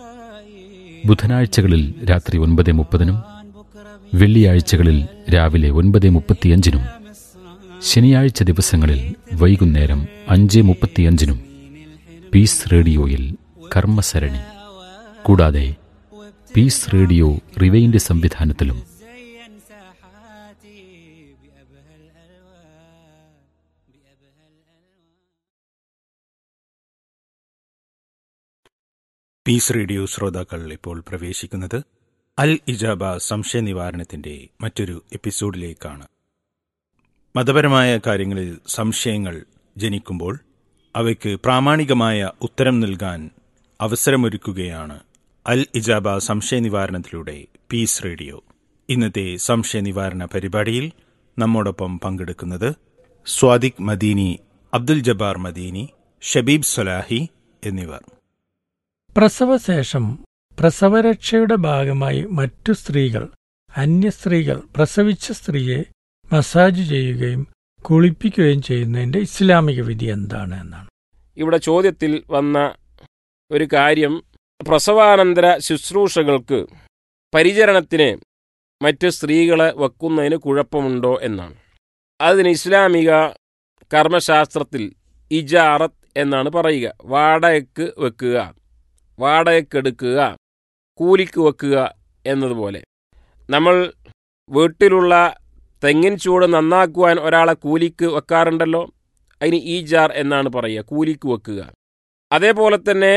ബുധനാഴ്ചകളിൽ രാത്രി ഒൻപത് മുപ്പതിനും വെള്ളിയാഴ്ചകളിൽ രാവിലെ ഒൻപത് മുപ്പത്തിയഞ്ചിനും ശനിയാഴ്ച ദിവസങ്ങളിൽ വൈകുന്നേരം അഞ്ച് മുപ്പത്തിയഞ്ചിനും പീസ് റേഡിയോയിൽ കർമ്മസരണി കൂടാതെ പീസ് റേഡിയോ റിവൈൻഡ് സംവിധാനത്തിലും പീസ് റേഡിയോ ശ്രോതാക്കൾ ഇപ്പോൾ പ്രവേശിക്കുന്നത് അൽ ഇജാബ സംശയ നിവാരണത്തിന്റെ മറ്റൊരു എപ്പിസോഡിലേക്കാണ് മതപരമായ കാര്യങ്ങളിൽ സംശയങ്ങൾ ജനിക്കുമ്പോൾ അവയ്ക്ക് പ്രാമാണികമായ ഉത്തരം നൽകാൻ അവസരമൊരുക്കുകയാണ് അൽ ഇജാബ സംശയ നിവാരണത്തിലൂടെ പീസ് റേഡിയോ ഇന്നത്തെ സംശയ നിവാരണ പരിപാടിയിൽ നമ്മോടൊപ്പം പങ്കെടുക്കുന്നത് സ്വാദിഖ് മദീനി അബ്ദുൽ ജബ്ബാർ മദീനി ഷബീബ് സലാഹി എന്നിവർ പ്രസവശേഷം പ്രസവരക്ഷയുടെ ഭാഗമായി മറ്റു സ്ത്രീകൾ അന്യ സ്ത്രീകൾ പ്രസവിച്ച സ്ത്രീയെ മസാജ് ചെയ്യുകയും കുളിപ്പിക്കുകയും ചെയ്യുന്നതിന്റെ ഇസ്ലാമിക വിധി എന്താണ് എന്നാണ് ഇവിടെ ചോദ്യത്തിൽ വന്ന ഒരു കാര്യം പ്രസവാനന്തര ശുശ്രൂഷകൾക്ക് പരിചരണത്തിന് മറ്റ് സ്ത്രീകളെ വെക്കുന്നതിന് കുഴപ്പമുണ്ടോ എന്നാണ് അതിന് ഇസ്ലാമിക കർമ്മശാസ്ത്രത്തിൽ ഇജാറത്ത് എന്നാണ് പറയുക വാടകയ്ക്ക് വെക്കുക വാടകയ്ക്കെടുക്കുക കൂലിക്ക് വെക്കുക എന്നതുപോലെ നമ്മൾ വീട്ടിലുള്ള തെങ്ങിൻ ചൂട് നന്നാക്കുവാൻ ഒരാളെ കൂലിക്ക് വെക്കാറുണ്ടല്ലോ അതിന് ഈജാർ എന്നാണ് പറയുക കൂലിക്ക് വെക്കുക അതേപോലെ തന്നെ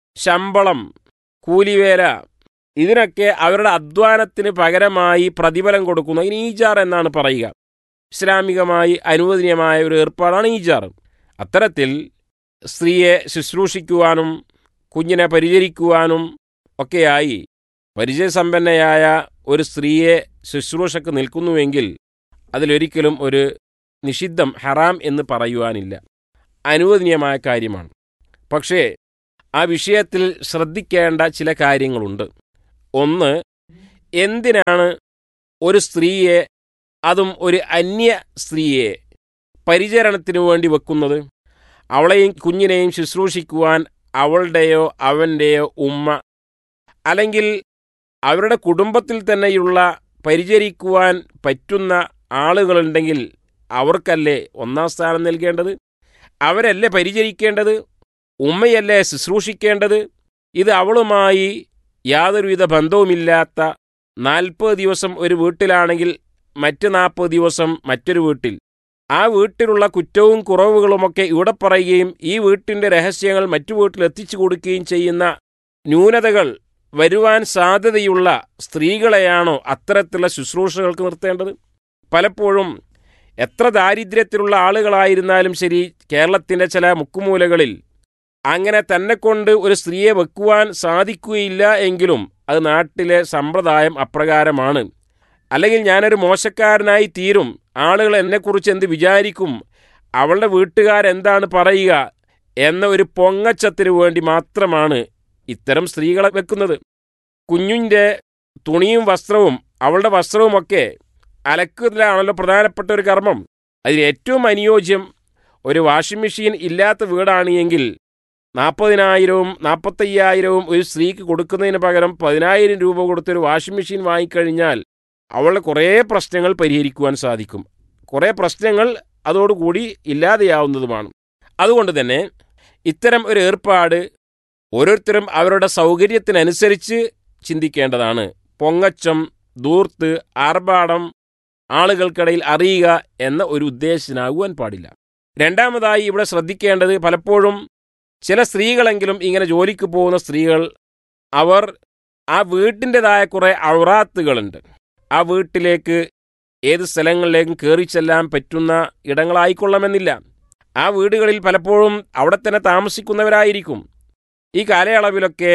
ശമ്പളം കൂലിവേല ഇതിനൊക്കെ അവരുടെ അധ്വാനത്തിന് പകരമായി പ്രതിഫലം കൊടുക്കുന്നു അതിന് ഈജാർ എന്നാണ് പറയുക ഇസ്ലാമികമായി അനുവദനീയമായ ഒരു ഏർപ്പാടാണ് ഈജാർ അത്തരത്തിൽ സ്ത്രീയെ ശുശ്രൂഷിക്കുവാനും കുഞ്ഞിനെ പരിചരിക്കുവാനും ഒക്കെയായി പരിചയസമ്പന്നയായ ഒരു സ്ത്രീയെ ശുശ്രൂഷക്ക് നിൽക്കുന്നുവെങ്കിൽ അതിലൊരിക്കലും ഒരു നിഷിദ്ധം ഹറാം എന്ന് പറയുവാനില്ല അനുവദനീയമായ കാര്യമാണ് പക്ഷേ ആ വിഷയത്തിൽ ശ്രദ്ധിക്കേണ്ട ചില കാര്യങ്ങളുണ്ട് ഒന്ന് എന്തിനാണ് ഒരു സ്ത്രീയെ അതും ഒരു അന്യ സ്ത്രീയെ പരിചരണത്തിനു വേണ്ടി വെക്കുന്നത് അവളെയും കുഞ്ഞിനെയും ശുശ്രൂഷിക്കുവാൻ അവളുടെയോ അവൻ്റെയോ ഉമ്മ അല്ലെങ്കിൽ അവരുടെ കുടുംബത്തിൽ തന്നെയുള്ള പരിചരിക്കുവാൻ പറ്റുന്ന ആളുകളുണ്ടെങ്കിൽ അവർക്കല്ലേ ഒന്നാം സ്ഥാനം നൽകേണ്ടത് അവരല്ലേ പരിചരിക്കേണ്ടത് ഉമ്മയല്ലേ ശുശ്രൂഷിക്കേണ്ടത് ഇത് അവളുമായി യാതൊരുവിധ ബന്ധവുമില്ലാത്ത നാൽപ്പത് ദിവസം ഒരു വീട്ടിലാണെങ്കിൽ മറ്റ് നാൽപ്പത് ദിവസം മറ്റൊരു വീട്ടിൽ ആ വീട്ടിലുള്ള കുറ്റവും കുറവുകളുമൊക്കെ ഇവിടെ പറയുകയും ഈ വീട്ടിൻ്റെ രഹസ്യങ്ങൾ മറ്റു വീട്ടിൽ എത്തിച്ചു കൊടുക്കുകയും ചെയ്യുന്ന ന്യൂനതകൾ വരുവാൻ സാധ്യതയുള്ള സ്ത്രീകളെയാണോ അത്തരത്തിലുള്ള ശുശ്രൂഷകൾക്ക് നിർത്തേണ്ടത് പലപ്പോഴും എത്ര ദാരിദ്ര്യത്തിലുള്ള ആളുകളായിരുന്നാലും ശരി കേരളത്തിൻ്റെ ചില മുക്കുമൂലകളിൽ അങ്ങനെ തന്നെ കൊണ്ട് ഒരു സ്ത്രീയെ വെക്കുവാൻ സാധിക്കുകയില്ല എങ്കിലും അത് നാട്ടിലെ സമ്പ്രദായം അപ്രകാരമാണ് അല്ലെങ്കിൽ ഞാനൊരു മോശക്കാരനായി തീരും ആളുകൾ എന്നെക്കുറിച്ച് എന്ത് വിചാരിക്കും അവളുടെ വീട്ടുകാരെന്താണ് പറയുക എന്ന ഒരു പൊങ്ങച്ചത്തിന് വേണ്ടി മാത്രമാണ് ഇത്തരം സ്ത്രീകളെ വെക്കുന്നത് കുഞ്ഞിൻ്റെ തുണിയും വസ്ത്രവും അവളുടെ വസ്ത്രവുമൊക്കെ അലക്കുന്നതിലാണല്ലോ പ്രധാനപ്പെട്ട ഒരു കർമ്മം അതിൽ ഏറ്റവും അനുയോജ്യം ഒരു വാഷിംഗ് മെഷീൻ ഇല്ലാത്ത വീടാണ് എങ്കിൽ നാൽപ്പതിനായിരവും നാൽപ്പത്തയ്യായിരവും ഒരു സ്ത്രീക്ക് കൊടുക്കുന്നതിന് പകരം പതിനായിരം രൂപ കൊടുത്തൊരു വാഷിംഗ് മെഷീൻ വാങ്ങിക്കഴിഞ്ഞാൽ അവളുടെ കുറേ പ്രശ്നങ്ങൾ പരിഹരിക്കുവാൻ സാധിക്കും കുറേ പ്രശ്നങ്ങൾ അതോടുകൂടി ഇല്ലാതെയാവുന്നതുമാണ് അതുകൊണ്ട് തന്നെ ഇത്തരം ഒരു ഏർപ്പാട് ഓരോരുത്തരും അവരുടെ സൗകര്യത്തിനനുസരിച്ച് ചിന്തിക്കേണ്ടതാണ് പൊങ്ങച്ചം ദൂർത്ത് ആർഭാടം ആളുകൾക്കിടയിൽ അറിയുക എന്ന ഒരു ഉദ്ദേശത്തിനാകുവാൻ പാടില്ല രണ്ടാമതായി ഇവിടെ ശ്രദ്ധിക്കേണ്ടത് പലപ്പോഴും ചില സ്ത്രീകളെങ്കിലും ഇങ്ങനെ ജോലിക്ക് പോകുന്ന സ്ത്രീകൾ അവർ ആ വീട്ടിൻ്റെതായ കുറേ ഔറാത്തുകളുണ്ട് ആ വീട്ടിലേക്ക് ഏത് സ്ഥലങ്ങളിലേക്കും കയറി ചെല്ലാൻ പറ്റുന്ന ഇടങ്ങളായിക്കൊള്ളണമെന്നില്ല ആ വീടുകളിൽ പലപ്പോഴും അവിടെ തന്നെ താമസിക്കുന്നവരായിരിക്കും ഈ കാലയളവിലൊക്കെ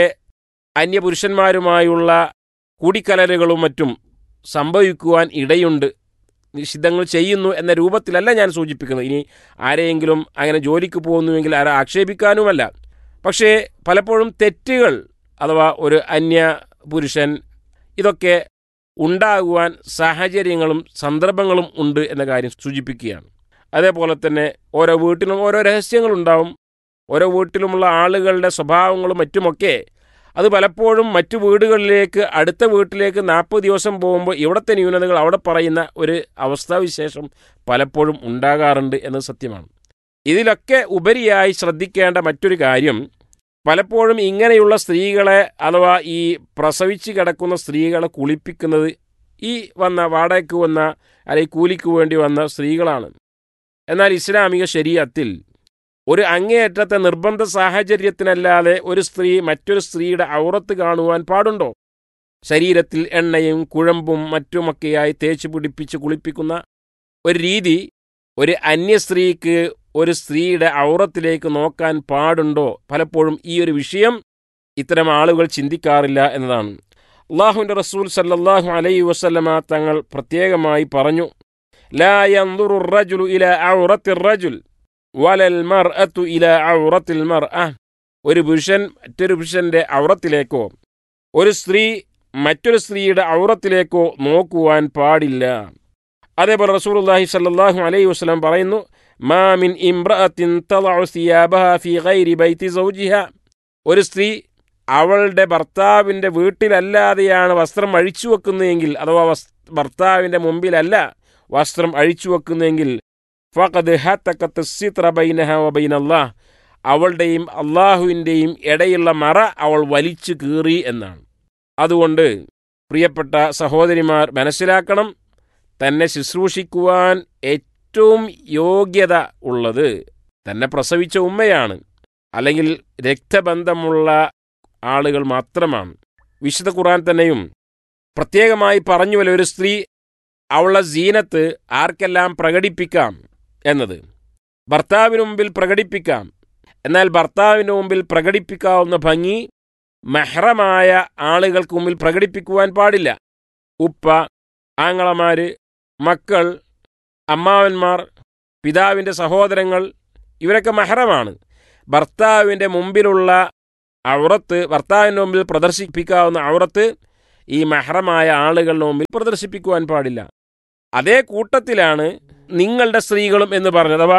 അന്യപുരുഷന്മാരുമായുള്ള കൂടിക്കലരുകളും മറ്റും സംഭവിക്കുവാൻ ഇടയുണ്ട് നിഷിദ്ധങ്ങൾ ചെയ്യുന്നു എന്ന രൂപത്തിലല്ല ഞാൻ സൂചിപ്പിക്കുന്നത് ഇനി ആരെയെങ്കിലും അങ്ങനെ ജോലിക്ക് പോകുന്നുവെങ്കിൽ ആരെ ആക്ഷേപിക്കാനുമല്ല പക്ഷേ പലപ്പോഴും തെറ്റുകൾ അഥവാ ഒരു അന്യ പുരുഷൻ ഇതൊക്കെ ഉണ്ടാകുവാൻ സാഹചര്യങ്ങളും സന്ദർഭങ്ങളും ഉണ്ട് എന്ന കാര്യം സൂചിപ്പിക്കുകയാണ് അതേപോലെ തന്നെ ഓരോ വീട്ടിലും ഓരോ രഹസ്യങ്ങളുണ്ടാവും ഓരോ വീട്ടിലുമുള്ള ആളുകളുടെ സ്വഭാവങ്ങളും മറ്റുമൊക്കെ അത് പലപ്പോഴും മറ്റു വീടുകളിലേക്ക് അടുത്ത വീട്ടിലേക്ക് നാൽപ്പത് ദിവസം പോകുമ്പോൾ ഇവിടുത്തെ ന്യൂനതകൾ അവിടെ പറയുന്ന ഒരു അവസ്ഥാവിശേഷം പലപ്പോഴും ഉണ്ടാകാറുണ്ട് എന്നത് സത്യമാണ് ഇതിലൊക്കെ ഉപരിയായി ശ്രദ്ധിക്കേണ്ട മറ്റൊരു കാര്യം പലപ്പോഴും ഇങ്ങനെയുള്ള സ്ത്രീകളെ അഥവാ ഈ പ്രസവിച്ച് കിടക്കുന്ന സ്ത്രീകളെ കുളിപ്പിക്കുന്നത് ഈ വന്ന വാടകയ്ക്ക് വന്ന അല്ലെങ്കിൽ കൂലിക്ക് വേണ്ടി വന്ന സ്ത്രീകളാണ് എന്നാൽ ഇസ്ലാമിക ശരീരത്തിൽ ഒരു അങ്ങേയറ്റത്തെ നിർബന്ധ സാഹചര്യത്തിനല്ലാതെ ഒരു സ്ത്രീ മറ്റൊരു സ്ത്രീയുടെ ഔറത്ത് കാണുവാൻ പാടുണ്ടോ ശരീരത്തിൽ എണ്ണയും കുഴമ്പും മറ്റുമൊക്കെയായി തേച്ച് പിടിപ്പിച്ച് കുളിപ്പിക്കുന്ന ഒരു രീതി ഒരു അന്യ സ്ത്രീക്ക് ഒരു സ്ത്രീയുടെ ഔറത്തിലേക്ക് നോക്കാൻ പാടുണ്ടോ പലപ്പോഴും ഈ ഒരു വിഷയം ഇത്തരം ആളുകൾ ചിന്തിക്കാറില്ല എന്നതാണ് അള്ളാഹുവിൻ്റെ റസൂൽ സല്ലല്ലാഹു അലൈഹി വസല്ലമ തങ്ങൾ പ്രത്യേകമായി പറഞ്ഞു ലാ യൻദുറു റജുലു ഇല ഔറത്തി റജുൽ വലൽ മർഅത്തു ഇല ഔറത്തിൽ മർഅ ഒരു പുരുഷൻ മറ്റൊരു പുരുഷന്റെ ഔറത്തിലേക്കോ ഒരു സ്ത്രീ മറ്റൊരു സ്ത്രീയുടെ ഔറത്തിലേക്കോ നോക്കുവാൻ പാടില്ല അതേപോലെ റസൂലുള്ളാഹി സല്ലല്ലാഹു അലൈഹി വസല്ലം പറയുന്നു മാ മിൻ ഇംറഅത്തിൻ തളഉ സിയാബഹ ഫീ ഗൈരി ബൈതി സൗജിഹ ഒരു സ്ത്രീ അവളുടെ ഭർത്താവിൻ്റെ വീട്ടിലല്ലാതെയാണ് വസ്ത്രം അഴിച്ചു വെക്കുന്നതെങ്കിൽ അഥവാ വസ് ഭർത്താവിൻ്റെ മുമ്പിലല്ല വസ്ത്രം അഴിച്ചു വെക്കുന്നതെങ്കിൽ ഫഖദ് ഹത്തക്കത്ത് സിത്ര ബൈനഹ വബൈനല്ലാഹ് അവളുടെയും അള്ളാഹുവിൻ്റെയും ഇടയുള്ള മറ അവൾ വലിച്ചു കീറി എന്നാണ് അതുകൊണ്ട് പ്രിയപ്പെട്ട സഹോദരിമാർ മനസ്സിലാക്കണം തന്നെ ശുശ്രൂഷിക്കുവാൻ ഏറ്റവും യോഗ്യത ഉള്ളത് തന്നെ പ്രസവിച്ച ഉമ്മയാണ് അല്ലെങ്കിൽ രക്തബന്ധമുള്ള ആളുകൾ മാത്രമാണ് വിശുദ്ധ ഖുർആൻ തന്നെയും പ്രത്യേകമായി പറഞ്ഞുവല്ലോ ഒരു സ്ത്രീ അവളുടെ സീനത്ത് ആർക്കെല്ലാം പ്രകടിപ്പിക്കാം എന്നത് ഭർത്താവിന് മുമ്പിൽ പ്രകടിപ്പിക്കാം എന്നാൽ ഭർത്താവിന് മുമ്പിൽ പ്രകടിപ്പിക്കാവുന്ന ഭംഗി മെഹ്റമായ ആളുകൾക്ക് മുമ്പിൽ പ്രകടിപ്പിക്കുവാൻ പാടില്ല ഉപ്പ ആങ്ങളമാര് മക്കൾ അമ്മാവന്മാർ പിതാവിൻ്റെ സഹോദരങ്ങൾ ഇവരൊക്കെ മെഹ്റമാണ് ഭർത്താവിൻ്റെ മുമ്പിലുള്ള ഔറത്ത് ഭർത്താവിൻ്റെ മുമ്പിൽ പ്രദർശിപ്പിക്കാവുന്ന ഔറത്ത് ഈ മെഹ്റമായ ആളുകളുടെ മുമ്പിൽ പ്രദർശിപ്പിക്കുവാൻ പാടില്ല അതേ കൂട്ടത്തിലാണ് നിങ്ങളുടെ സ്ത്രീകളും എന്ന് പറഞ്ഞത് അഥവാ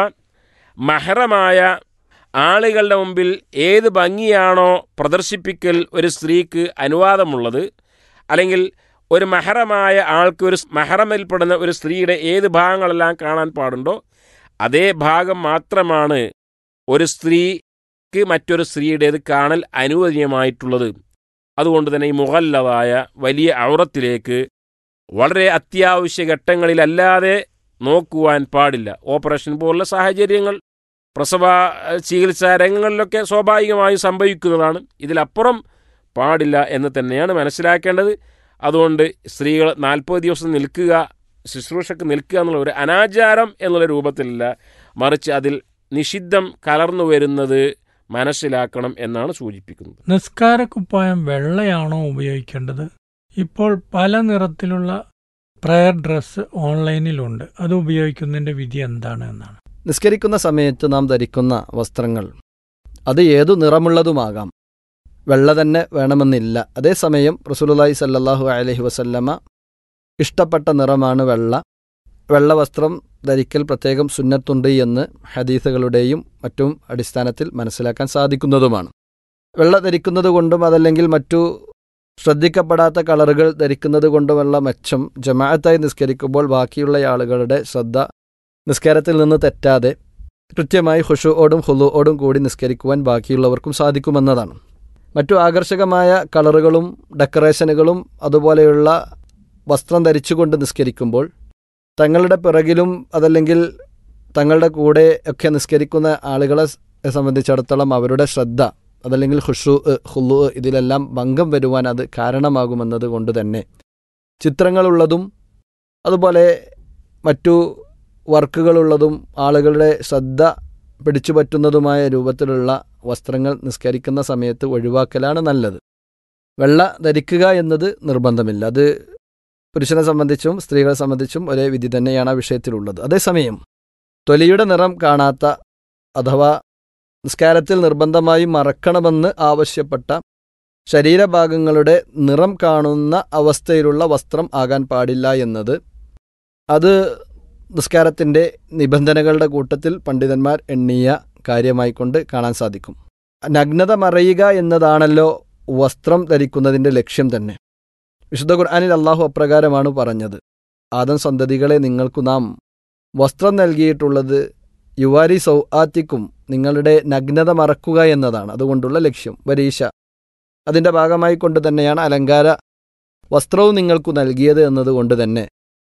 മഹറമായ ആളുകളുടെ മുമ്പിൽ ഏത് ഭംഗിയാണോ പ്രദർശിപ്പിക്കൽ ഒരു സ്ത്രീക്ക് അനുവാദമുള്ളത് അല്ലെങ്കിൽ ഒരു മഹറമായ ആൾക്ക് ഒരു മഹറമിൽപ്പെടുന്ന ഒരു സ്ത്രീയുടെ ഏത് ഭാഗങ്ങളെല്ലാം കാണാൻ പാടുണ്ടോ അതേ ഭാഗം മാത്രമാണ് ഒരു സ്ത്രീക്ക് മറ്റൊരു സ്ത്രീയുടേത് കാണൽ അനുവദനീയമായിട്ടുള്ളത് അതുകൊണ്ട് തന്നെ ഈ മുഹല്ലതായ വലിയ ഔറത്തിലേക്ക് വളരെ അത്യാവശ്യ ഘട്ടങ്ങളിലല്ലാതെ നോക്കുവാൻ പാടില്ല ഓപ്പറേഷൻ പോലുള്ള സാഹചര്യങ്ങൾ പ്രസവ ചികിത്സാ രംഗങ്ങളിലൊക്കെ സ്വാഭാവികമായും സംഭവിക്കുന്നതാണ് ഇതിലപ്പുറം പാടില്ല എന്ന് തന്നെയാണ് മനസ്സിലാക്കേണ്ടത് അതുകൊണ്ട് സ്ത്രീകൾ നാൽപ്പത് ദിവസം നിൽക്കുക ശുശ്രൂഷക്ക് നിൽക്കുക എന്നുള്ള ഒരു അനാചാരം എന്നുള്ള രൂപത്തിലല്ല മറിച്ച് അതിൽ നിഷിദ്ധം കലർന്നു വരുന്നത് മനസ്സിലാക്കണം എന്നാണ് സൂചിപ്പിക്കുന്നത് നിസ്കാരക്കുപ്പായം വെള്ളയാണോ ഉപയോഗിക്കേണ്ടത് ഇപ്പോൾ പല നിറത്തിലുള്ള പ്രയർ ഡ്രസ്സ് ഓൺലൈനിലുണ്ട് അത് ഉപയോഗിക്കുന്നതിന്റെ വിധി എന്താണ് എന്നാണ് നിസ്കരിക്കുന്ന സമയത്ത് നാം ധരിക്കുന്ന വസ്ത്രങ്ങൾ അത് ഏതു നിറമുള്ളതുമാകാം വെള്ള തന്നെ വേണമെന്നില്ല അതേസമയം റസൂലുള്ളാഹി സല്ലല്ലാഹു അലൈഹി വസല്ലമ ഇഷ്ടപ്പെട്ട നിറമാണ് വെള്ള വെള്ള വസ്ത്രം ധരിക്കൽ പ്രത്യേകം സുന്നത്തുണ്ട് എന്ന് ഹദീസുകളുടെയും മറ്റും അടിസ്ഥാനത്തിൽ മനസ്സിലാക്കാൻ സാധിക്കുന്നതുമാണ് വെള്ള ധരിക്കുന്നത് കൊണ്ടും അതല്ലെങ്കിൽ മറ്റു ശ്രദ്ധിക്കപ്പെടാത്ത കളറുകൾ ധരിക്കുന്നത് കൊണ്ടുമുള്ള മെച്ചം ജമാഅത്തായി നിസ്കരിക്കുമ്പോൾ ബാക്കിയുള്ള ആളുകളുടെ ശ്രദ്ധ നിസ്കാരത്തിൽ നിന്ന് തെറ്റാതെ കൃത്യമായി ഹുഷുവോടും ഹുലുവോടും കൂടി നിസ്കരിക്കുവാൻ ബാക്കിയുള്ളവർക്കും സാധിക്കുമെന്നതാണ് മറ്റു ആകർഷകമായ കളറുകളും ഡെക്കറേഷനുകളും അതുപോലെയുള്ള വസ്ത്രം ധരിച്ചുകൊണ്ട് നിസ്കരിക്കുമ്പോൾ തങ്ങളുടെ പിറകിലും അതല്ലെങ്കിൽ തങ്ങളുടെ കൂടെ ഒക്കെ നിസ്കരിക്കുന്ന ആളുകളെ സംബന്ധിച്ചിടത്തോളം അവരുടെ ശ്രദ്ധ അതല്ലെങ്കിൽ ഹുഷു ഹുലു ഇതിലെല്ലാം ഭംഗം വരുവാൻ അത് കാരണമാകുമെന്നത് കൊണ്ട് തന്നെ ചിത്രങ്ങളുള്ളതും അതുപോലെ മറ്റു വർക്കുകളുള്ളതും ആളുകളുടെ ശ്രദ്ധ പിടിച്ചു പറ്റുന്നതുമായ രൂപത്തിലുള്ള വസ്ത്രങ്ങൾ നിസ്കരിക്കുന്ന സമയത്ത് ഒഴിവാക്കലാണ് നല്ലത് വെള്ള ധരിക്കുക എന്നത് നിർബന്ധമില്ല അത് പുരുഷനെ സംബന്ധിച്ചും സ്ത്രീകളെ സംബന്ധിച്ചും ഒരേ വിധി തന്നെയാണ് ആ വിഷയത്തിലുള്ളത് അതേസമയം തൊലിയുടെ നിറം കാണാത്ത അഥവാ നിസ്കാരത്തിൽ നിർബന്ധമായും മറക്കണമെന്ന് ആവശ്യപ്പെട്ട ശരീരഭാഗങ്ങളുടെ നിറം കാണുന്ന അവസ്ഥയിലുള്ള വസ്ത്രം ആകാൻ പാടില്ല എന്നത് അത് നിസ്കാരത്തിൻ്റെ നിബന്ധനകളുടെ കൂട്ടത്തിൽ പണ്ഡിതന്മാർ എണ്ണിയ കാര്യമായിക്കൊണ്ട് കാണാൻ സാധിക്കും നഗ്നത മറയുക എന്നതാണല്ലോ വസ്ത്രം ധരിക്കുന്നതിൻ്റെ ലക്ഷ്യം തന്നെ വിശുദ്ധ ഖുർആാനിൽ അള്ളാഹു അപ്രകാരമാണ് പറഞ്ഞത് ആദം സന്തതികളെ നിങ്ങൾക്കു നാം വസ്ത്രം നൽകിയിട്ടുള്ളത് യുവാരി സൗആത്തിക്കും നിങ്ങളുടെ നഗ്നത മറക്കുക എന്നതാണ് അതുകൊണ്ടുള്ള ലക്ഷ്യം വരീശ അതിൻ്റെ ഭാഗമായി കൊണ്ട് തന്നെയാണ് അലങ്കാര വസ്ത്രവും നിങ്ങൾക്കു നൽകിയത് എന്നതുകൊണ്ട് തന്നെ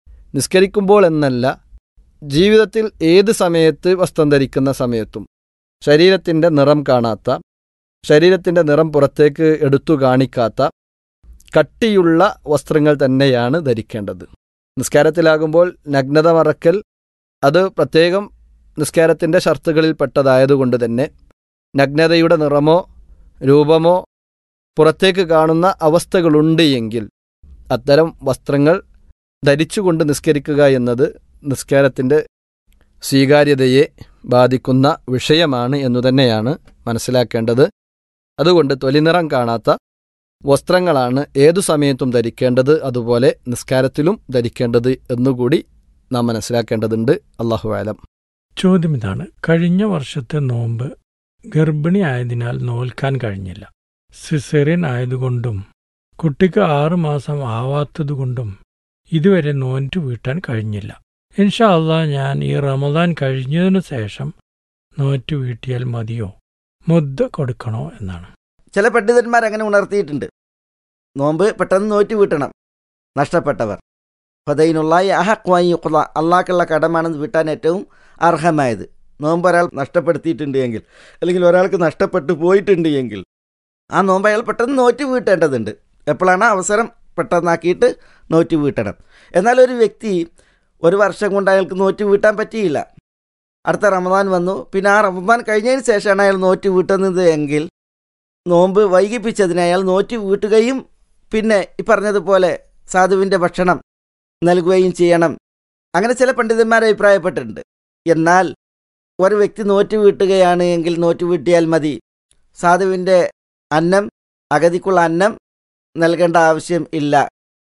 നിസ്കരിക്കുമ്പോൾ എന്നല്ല ജീവിതത്തിൽ ഏത് സമയത്ത് വസ്ത്രം ധരിക്കുന്ന സമയത്തും ശരീരത്തിൻ്റെ നിറം കാണാത്ത ശരീരത്തിൻ്റെ നിറം പുറത്തേക്ക് എടുത്തു കാണിക്കാത്ത കട്ടിയുള്ള വസ്ത്രങ്ങൾ തന്നെയാണ് ധരിക്കേണ്ടത് നിസ്കാരത്തിലാകുമ്പോൾ നഗ്നത മറക്കൽ അത് പ്രത്യേകം നിസ്കാരത്തിൻ്റെ ഷർത്തുകളിൽപ്പെട്ടതായതുകൊണ്ട് തന്നെ നഗ്നതയുടെ നിറമോ രൂപമോ പുറത്തേക്ക് കാണുന്ന അവസ്ഥകളുണ്ട് എങ്കിൽ അത്തരം വസ്ത്രങ്ങൾ ധരിച്ചുകൊണ്ട് നിസ്കരിക്കുക എന്നത് നിസ്കാരത്തിൻ്റെ സ്വീകാര്യതയെ ബാധിക്കുന്ന വിഷയമാണ് എന്നു തന്നെയാണ് മനസ്സിലാക്കേണ്ടത് അതുകൊണ്ട് തൊലിനിറം കാണാത്ത വസ്ത്രങ്ങളാണ് ഏതു സമയത്തും ധരിക്കേണ്ടത് അതുപോലെ നിസ്കാരത്തിലും ധരിക്കേണ്ടത് എന്നുകൂടി നാം മനസ്സിലാക്കേണ്ടതുണ്ട് അള്ളാഹു ആലം ചോദ്യം ഇതാണ് കഴിഞ്ഞ വർഷത്തെ നോമ്പ് ഗർഭിണി ആയതിനാൽ നോൽക്കാൻ കഴിഞ്ഞില്ല സിസേറിയൻ ആയതുകൊണ്ടും കുട്ടിക്ക് ആറു മാസം ആവാത്തതുകൊണ്ടും ഇതുവരെ നോൻറ്റു വീട്ടാൻ കഴിഞ്ഞില്ല ഇൻഷാ അള്ളാ ഞാൻ ഈ റമദാൻ കഴിഞ്ഞതിനു ശേഷം നോറ്റു വീട്ടിയാൽ മതിയോ മുദ്ദ കൊടുക്കണോ എന്നാണ് ചില പണ്ഡിതന്മാർ അങ്ങനെ ഉണർത്തിയിട്ടുണ്ട് നോമ്പ് പെട്ടെന്ന് നോറ്റ് വീട്ടണം നഷ്ടപ്പെട്ടവർ ഫതൈനുള്ളായി അഹക്വായി അള്ളാഹ്ക്കുള്ള കടമാണെന്ന് വീട്ടാൻ ഏറ്റവും അർഹമായത് നോമ്പ് ഒരാൾ നഷ്ടപ്പെടുത്തിയിട്ടുണ്ട് എങ്കിൽ അല്ലെങ്കിൽ ഒരാൾക്ക് നഷ്ടപ്പെട്ടു പോയിട്ടുണ്ട് എങ്കിൽ ആ നോമ്പ് അയാൾ പെട്ടെന്ന് നോറ്റ് വീട്ടേണ്ടതുണ്ട് എപ്പോഴാണ് അവസരം പെട്ടെന്നാക്കിയിട്ട് നോറ്റ് വീട്ടണം എന്നാൽ ഒരു വ്യക്തി ഒരു വർഷം കൊണ്ട് അയാൾക്ക് നോറ്റ് വീട്ടാൻ പറ്റിയില്ല അടുത്ത റമദാൻ വന്നു പിന്നെ ആ റമദാൻ കഴിഞ്ഞതിന് ശേഷമാണ് അയാൾ നോറ്റ് വീട്ടുന്നത് എങ്കിൽ നോമ്പ് വൈകിപ്പിച്ചതിന് അയാൾ നോറ്റ് വീട്ടുകയും പിന്നെ ഈ പറഞ്ഞതുപോലെ സാധുവിൻ്റെ ഭക്ഷണം നൽകുകയും ചെയ്യണം അങ്ങനെ ചില പണ്ഡിതന്മാർ അഭിപ്രായപ്പെട്ടിട്ടുണ്ട് എന്നാൽ ഒരു വ്യക്തി നോറ്റ് വീട്ടുകയാണ് എങ്കിൽ നോറ്റ് വീട്ടിയാൽ മതി സാധുവിൻ്റെ അന്നം അഗതിക്കുള്ള അന്നം നൽകേണ്ട ആവശ്യം ഇല്ല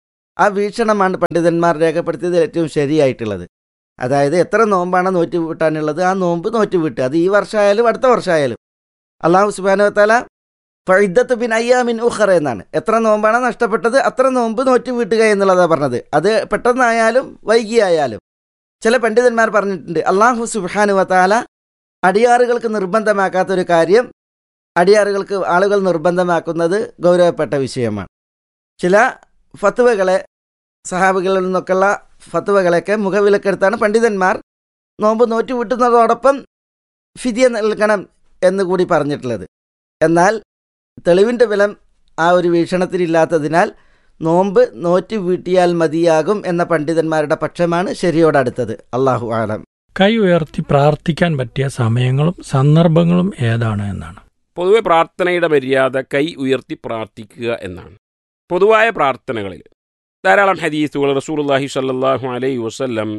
ആ വീക്ഷണമാണ് പണ്ഡിതന്മാർ രേഖപ്പെടുത്തിയതിൽ ഏറ്റവും ശരിയായിട്ടുള്ളത് അതായത് എത്ര നോമ്പാണ് നോറ്റ് വീട്ടാനുള്ളത് ആ നോമ്പ് നോറ്റ് വീട്ടുക അത് ഈ വർഷമായാലും അടുത്ത വർഷമായാലും അള്ളാഹു സുബാനുവത്താല ഫൈദത്ത് ബിൻ അയ്യാമിൻ ഉഖർ എന്നാണ് എത്ര നോമ്പാണ് നഷ്ടപ്പെട്ടത് അത്ര നോമ്പ് നോറ്റ് വീട്ടുക എന്നുള്ളതാണ് പറഞ്ഞത് അത് പെട്ടെന്നായാലും വൈകിയായാലും ചില പണ്ഡിതന്മാർ പറഞ്ഞിട്ടുണ്ട് അള്ളാഹു സുബാനുവത്താല അടിയാറുകൾക്ക് നിർബന്ധമാക്കാത്തൊരു കാര്യം അടിയാറുകൾക്ക് ആളുകൾ നിർബന്ധമാക്കുന്നത് ഗൗരവപ്പെട്ട വിഷയമാണ് ചില ഫത്തുവകളെ സഹാബികളിൽ നിന്നൊക്കെയുള്ള ഫത്തുവകളെയൊക്കെ മുഖവിലക്കെടുത്താണ് പണ്ഡിതന്മാർ നോമ്പ് നോറ്റ് വീട്ടുന്നതോടൊപ്പം ഫിദിയ നൽകണം എന്ന് കൂടി പറഞ്ഞിട്ടുള്ളത് എന്നാൽ തെളിവിൻ്റെ ബലം ആ ഒരു വീക്ഷണത്തിലില്ലാത്തതിനാൽ നോമ്പ് നോറ്റ് വീട്ടിയാൽ മതിയാകും എന്ന പണ്ഡിതന്മാരുടെ പക്ഷമാണ് ശരിയോടടുത്തത് അള്ളാഹു ആലം കൈ ഉയർത്തി പ്രാർത്ഥിക്കാൻ പറ്റിയ സമയങ്ങളും സന്ദർഭങ്ങളും ഏതാണ് എന്നാണ് പൊതുവെ പ്രാർത്ഥനയുടെ മര്യാദ കൈ ഉയർത്തി പ്രാർത്ഥിക്കുക എന്നാണ് പൊതുവായ പ്രാർത്ഥനകളിൽ ധാരാളം ഹദീസുകൾ റസൂലുള്ളാഹി സ്വല്ലല്ലാഹു അലൈഹി വസല്ലം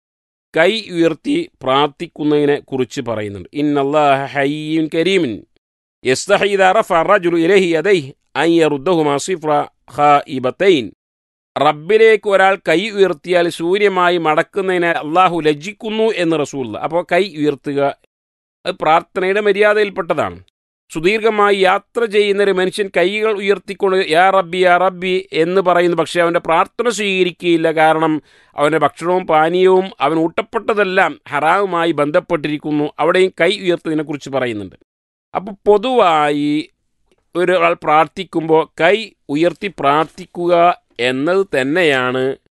കൈ ഉയർത്തി പ്രാർത്ഥിക്കുന്നതിനെ കുറിച്ച് പറയുന്നുണ്ട് ഇന്നല്ലാഹ ഹയ്യുൻ കരീമിൻ യസ്തഹി ഇദാ റഫഅ റജുലു ഇലൈഹി യദൈഹി അൻ യറുദ്ദഹുമാ സിഫ്ര ഖായിബത്തൈൻ റബ്ബിലേക്ക് ഒരാൾ കൈ ഉയർത്തിയാൽ സൂര്യമായി മടക്കുന്നതിനെ അള്ളാഹു ലജ്ജിക്കുന്നു എന്ന് റസൂല്ല അപ്പോൾ കൈ ഉയർത്തുക അത് പ്രാർത്ഥനയുടെ മര്യാദയിൽപ്പെട്ടതാണ് സുദീർഘമായി യാത്ര ചെയ്യുന്ന ഒരു മനുഷ്യൻ കൈകൾ ഉയർത്തിക്കൊണ്ട് യാ റബ്ബി യാ റബ്ബി എന്ന് പറയുന്നു പക്ഷേ അവൻ്റെ പ്രാർത്ഥന സ്വീകരിക്കുകയില്ല കാരണം അവൻ്റെ ഭക്ഷണവും പാനീയവും അവൻ ഊട്ടപ്പെട്ടതെല്ലാം ഹറാവുമായി ബന്ധപ്പെട്ടിരിക്കുന്നു അവിടെയും കൈ ഉയർത്തതിനെക്കുറിച്ച് പറയുന്നുണ്ട് അപ്പോൾ പൊതുവായി ഒരാൾ പ്രാർത്ഥിക്കുമ്പോൾ കൈ ഉയർത്തി പ്രാർത്ഥിക്കുക എന്നത് തന്നെയാണ്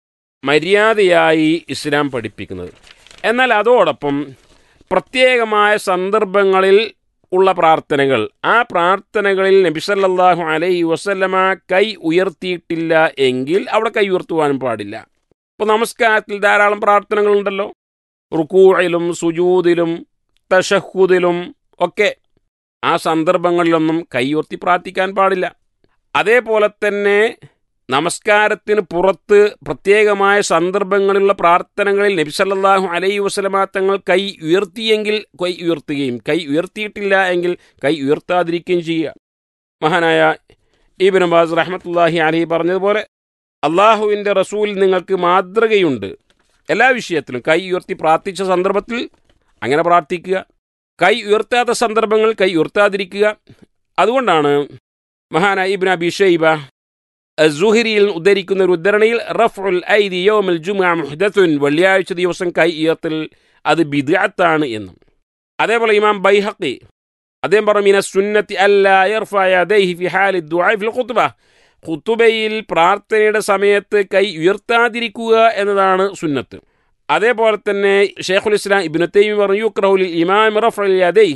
മര്യാദയായി ഇസ്ലാം പഠിപ്പിക്കുന്നത് എന്നാൽ അതോടൊപ്പം പ്രത്യേകമായ സന്ദർഭങ്ങളിൽ ഉള്ള പ്രാർത്ഥനകൾ ആ പ്രാർത്ഥനകളിൽ നബിസല്ലാഹു അലൈഹി വസല്ലമ കൈ ഉയർത്തിയിട്ടില്ല എങ്കിൽ അവിടെ കൈ ഉയർത്തുവാനും പാടില്ല ഇപ്പോൾ നമസ്കാരത്തിൽ ധാരാളം പ്രാർത്ഥനകളുണ്ടല്ലോ റുക്കൂഴിലും സുജൂദിലും തഷഹുദിലും ഒക്കെ ആ സന്ദർഭങ്ങളിലൊന്നും കൈ ഉയർത്തി പ്രാർത്ഥിക്കാൻ പാടില്ല അതേപോലെ തന്നെ നമസ്കാരത്തിന് പുറത്ത് പ്രത്യേകമായ സന്ദർഭങ്ങളിലുള്ള പ്രാർത്ഥനകളിൽ നബിസല്ലാഹു അലൈഹി വസ്ലമ തങ്ങൾ കൈ ഉയർത്തിയെങ്കിൽ കൈ ഉയർത്തുകയും കൈ ഉയർത്തിയിട്ടില്ല എങ്കിൽ കൈ ഉയർത്താതിരിക്കുകയും ചെയ്യുക മഹാനായ ഈബിൻ അബ്ബാസ് റഹ്മത്തുല്ലാഹി അലഹി പറഞ്ഞതുപോലെ അള്ളാഹുവിൻ്റെ റസൂൽ നിങ്ങൾക്ക് മാതൃകയുണ്ട് എല്ലാ വിഷയത്തിലും കൈ ഉയർത്തി പ്രാർത്ഥിച്ച സന്ദർഭത്തിൽ അങ്ങനെ പ്രാർത്ഥിക്കുക കൈ ഉയർത്താത്ത സന്ദർഭങ്ങൾ കൈ ഉയർത്താതിരിക്കുക അതുകൊണ്ടാണ് മഹാനായ ഇബിൻ അബി ഷൈബ സുഹിരിയിൽ ഉദ്ധരിക്കുന്ന ഒരു ഉദ്ധരണിയിൽ റഫുൽ ഐദി യോമിൽ ജുമാ മുഹദത്തുൻ വെള്ളിയാഴ്ച ദിവസം കൈ ഉയർത്തൽ അത് ബിദ്അത്താണ് എന്നും അതേപോലെ ഇമാം ബൈഹഖി അദ്ദേഹം പറഞ്ഞു മിന സുന്നത്തി അല്ലാ യർഫഅ യദൈഹി ഫി ഹാലി ദുആ ഫിൽ ഖുത്ബ ഖുത്തുബയിൽ പ്രാർത്ഥനയുടെ സമയത്ത് കൈ ഉയർത്താതിരിക്കുക എന്നതാണ് സുന്നത്ത് അതേപോലെ തന്നെ ഷെയ്ഖുൽ ഇസ്ലാം ഇബ്നു തൈമി പറഞ്ഞു യുക്റഹുൽ ഇമാം റഫഉൽ യദൈഹി